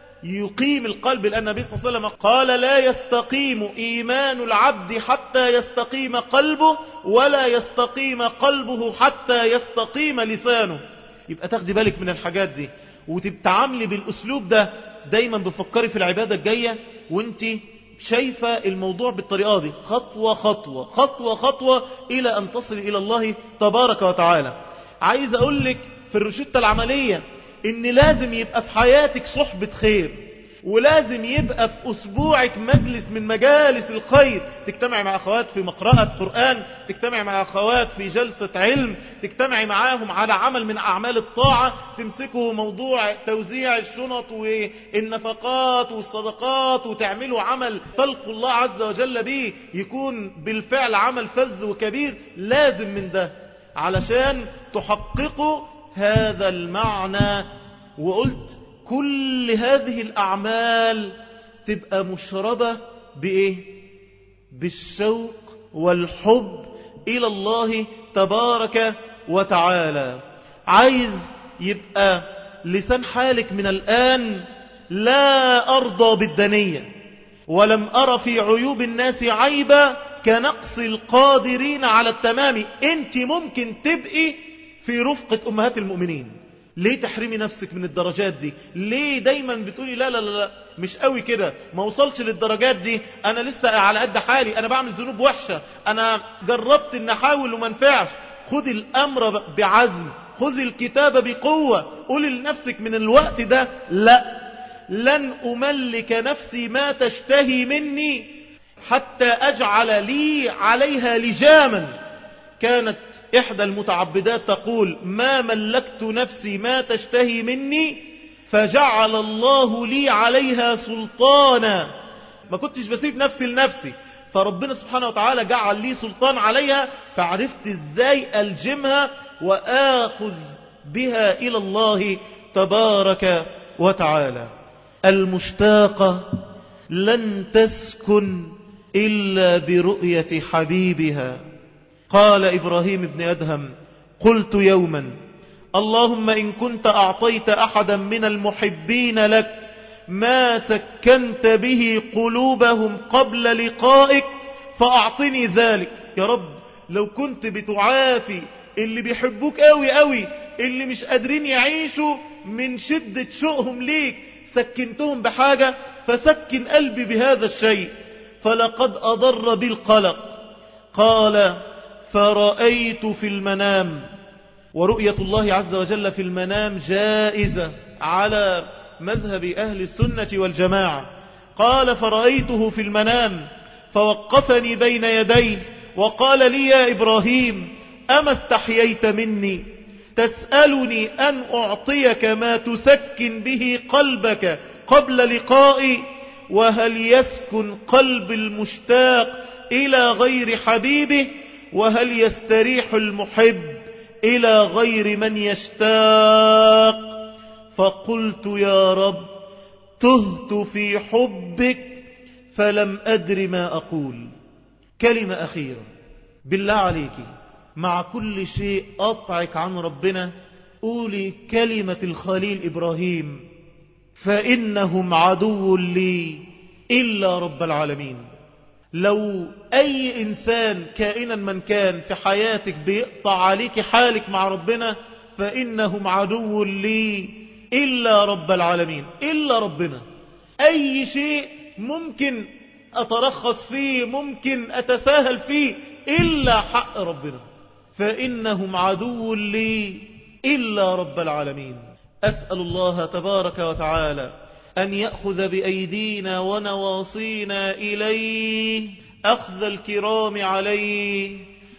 يقيم القلب لأن النبي صلى الله عليه وسلم قال لا يستقيم إيمان العبد حتى يستقيم قلبه ولا يستقيم قلبه حتى يستقيم لسانه يبقى تاخدي بالك من الحاجات دي وتتعاملي بالأسلوب ده دايما بفكري في العبادة الجاية وانت شايفة الموضوع بالطريقة دي خطوة خطوة خطوة خطوة إلى أن تصل إلى الله تبارك وتعالى عايز أقول لك في الرشدة العملية إن لازم يبقى في حياتك صحبة خير ولازم يبقى في أسبوعك مجلس من مجالس الخير تجتمعي مع أخوات في مقرأة قرآن تجتمعي مع أخوات في جلسة علم تجتمعي معاهم على عمل من أعمال الطاعة تمسكوا موضوع توزيع الشنط والنفقات والصدقات وتعملوا عمل تلقوا الله عز وجل به يكون بالفعل عمل فذ وكبير لازم من ده علشان تحققوا هذا المعنى وقلت كل هذه الأعمال تبقى مشربة بإيه بالشوق والحب إلى الله تبارك وتعالى عايز يبقى لسان حالك من الآن لا أرضى بالدنية ولم أرى في عيوب الناس عيبا كنقص القادرين على التمام انت ممكن تبقي في رفقة أمهات المؤمنين ليه تحرمي نفسك من الدرجات دي ليه دايما بتقولي لا لا لا مش قوي كده ما وصلش للدرجات دي انا لسه على قد حالي انا بعمل ذنوب وحشة انا جربت ان احاول وما نفعش خذ الامر بعزم خذ الكتاب بقوة قول لنفسك من الوقت ده لا لن املك نفسي ما تشتهي مني حتى اجعل لي عليها لجاما كانت احدى المتعبدات تقول ما ملكت نفسي ما تشتهي مني فجعل الله لي عليها سلطانا ما كنتش بسيب نفسي لنفسي فربنا سبحانه وتعالى جعل لي سلطان عليها فعرفت ازاي الجمها واخذ بها الى الله تبارك وتعالى المشتاقة لن تسكن إلا برؤية حبيبها قال إبراهيم بن أدهم قلت يوما اللهم إن كنت أعطيت أحدا من المحبين لك ما سكنت به قلوبهم قبل لقائك فأعطني ذلك يا رب لو كنت بتعافي اللي بيحبوك قوي قوي اللي مش قادرين يعيشوا من شدة شوقهم ليك سكنتهم بحاجة فسكن قلبي بهذا الشيء فلقد أضر بالقلق قال فرأيت في المنام ورؤية الله عز وجل في المنام جائزة على مذهب أهل السنة والجماعة قال فرأيته في المنام فوقفني بين يديه وقال لي يا إبراهيم أما استحييت مني تسألني أن أعطيك ما تسكن به قلبك قبل لقائي وهل يسكن قلب المشتاق إلى غير حبيبه وهل يستريح المحب إلى غير من يشتاق فقلت يا رب تهت في حبك فلم أدر ما أقول كلمة أخيرة بالله عليك مع كل شيء أطعك عن ربنا قولي كلمة الخليل إبراهيم فإنهم عدو لي إلا رب العالمين لو أي إنسان كائنا من كان في حياتك بيقطع عليك حالك مع ربنا فإنهم عدو لي إلا رب العالمين إلا ربنا أي شيء ممكن أترخص فيه ممكن أتساهل فيه إلا حق ربنا فإنهم عدو لي إلا رب العالمين أسأل الله تبارك وتعالى أن يأخذ بأيدينا ونواصينا إليه أخذ الكرام عليه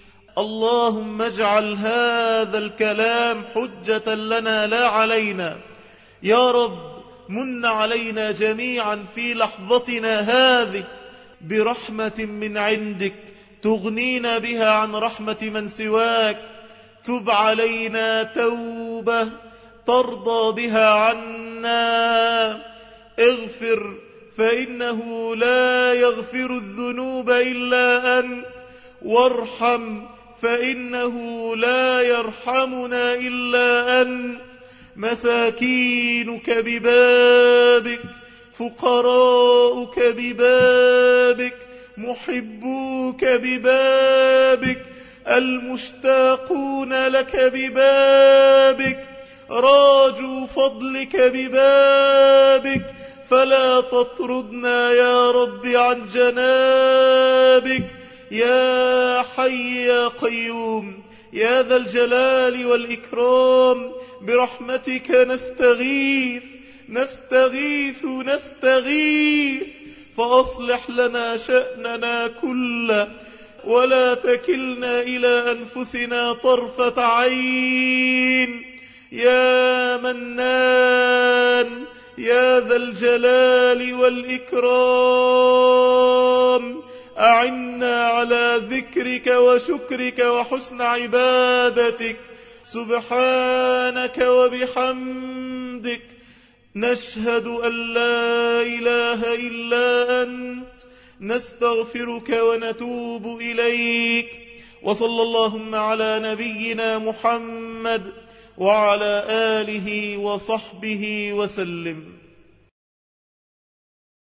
اللهم اجعل هذا الكلام حجة لنا لا علينا يا رب من علينا جميعا في لحظتنا هذه برحمة من عندك تغنينا بها عن رحمة من سواك تب علينا توبة ترضى بها عنا اغفر فإنه لا يغفر الذنوب إلا أنت وارحم فإنه لا يرحمنا إلا أنت مساكينك ببابك فقراؤك ببابك محبوك ببابك المشتاقون لك ببابك راجوا فضلك ببابك فلا تطردنا يا رب عن جنابك يا حي يا قيوم يا ذا الجلال والإكرام برحمتك نستغيث نستغيث نستغيث فأصلح لنا شأننا كله ولا تكلنا إلى أنفسنا طرفة عين يا منان يا ذا الجلال والإكرام أعنا على ذكرك وشكرك وحسن عبادتك سبحانك وبحمدك نشهد أن لا إله إلا أنت نستغفرك ونتوب إليك وصلى اللهم على نبينا محمد وعلى آله وصحبه وسلم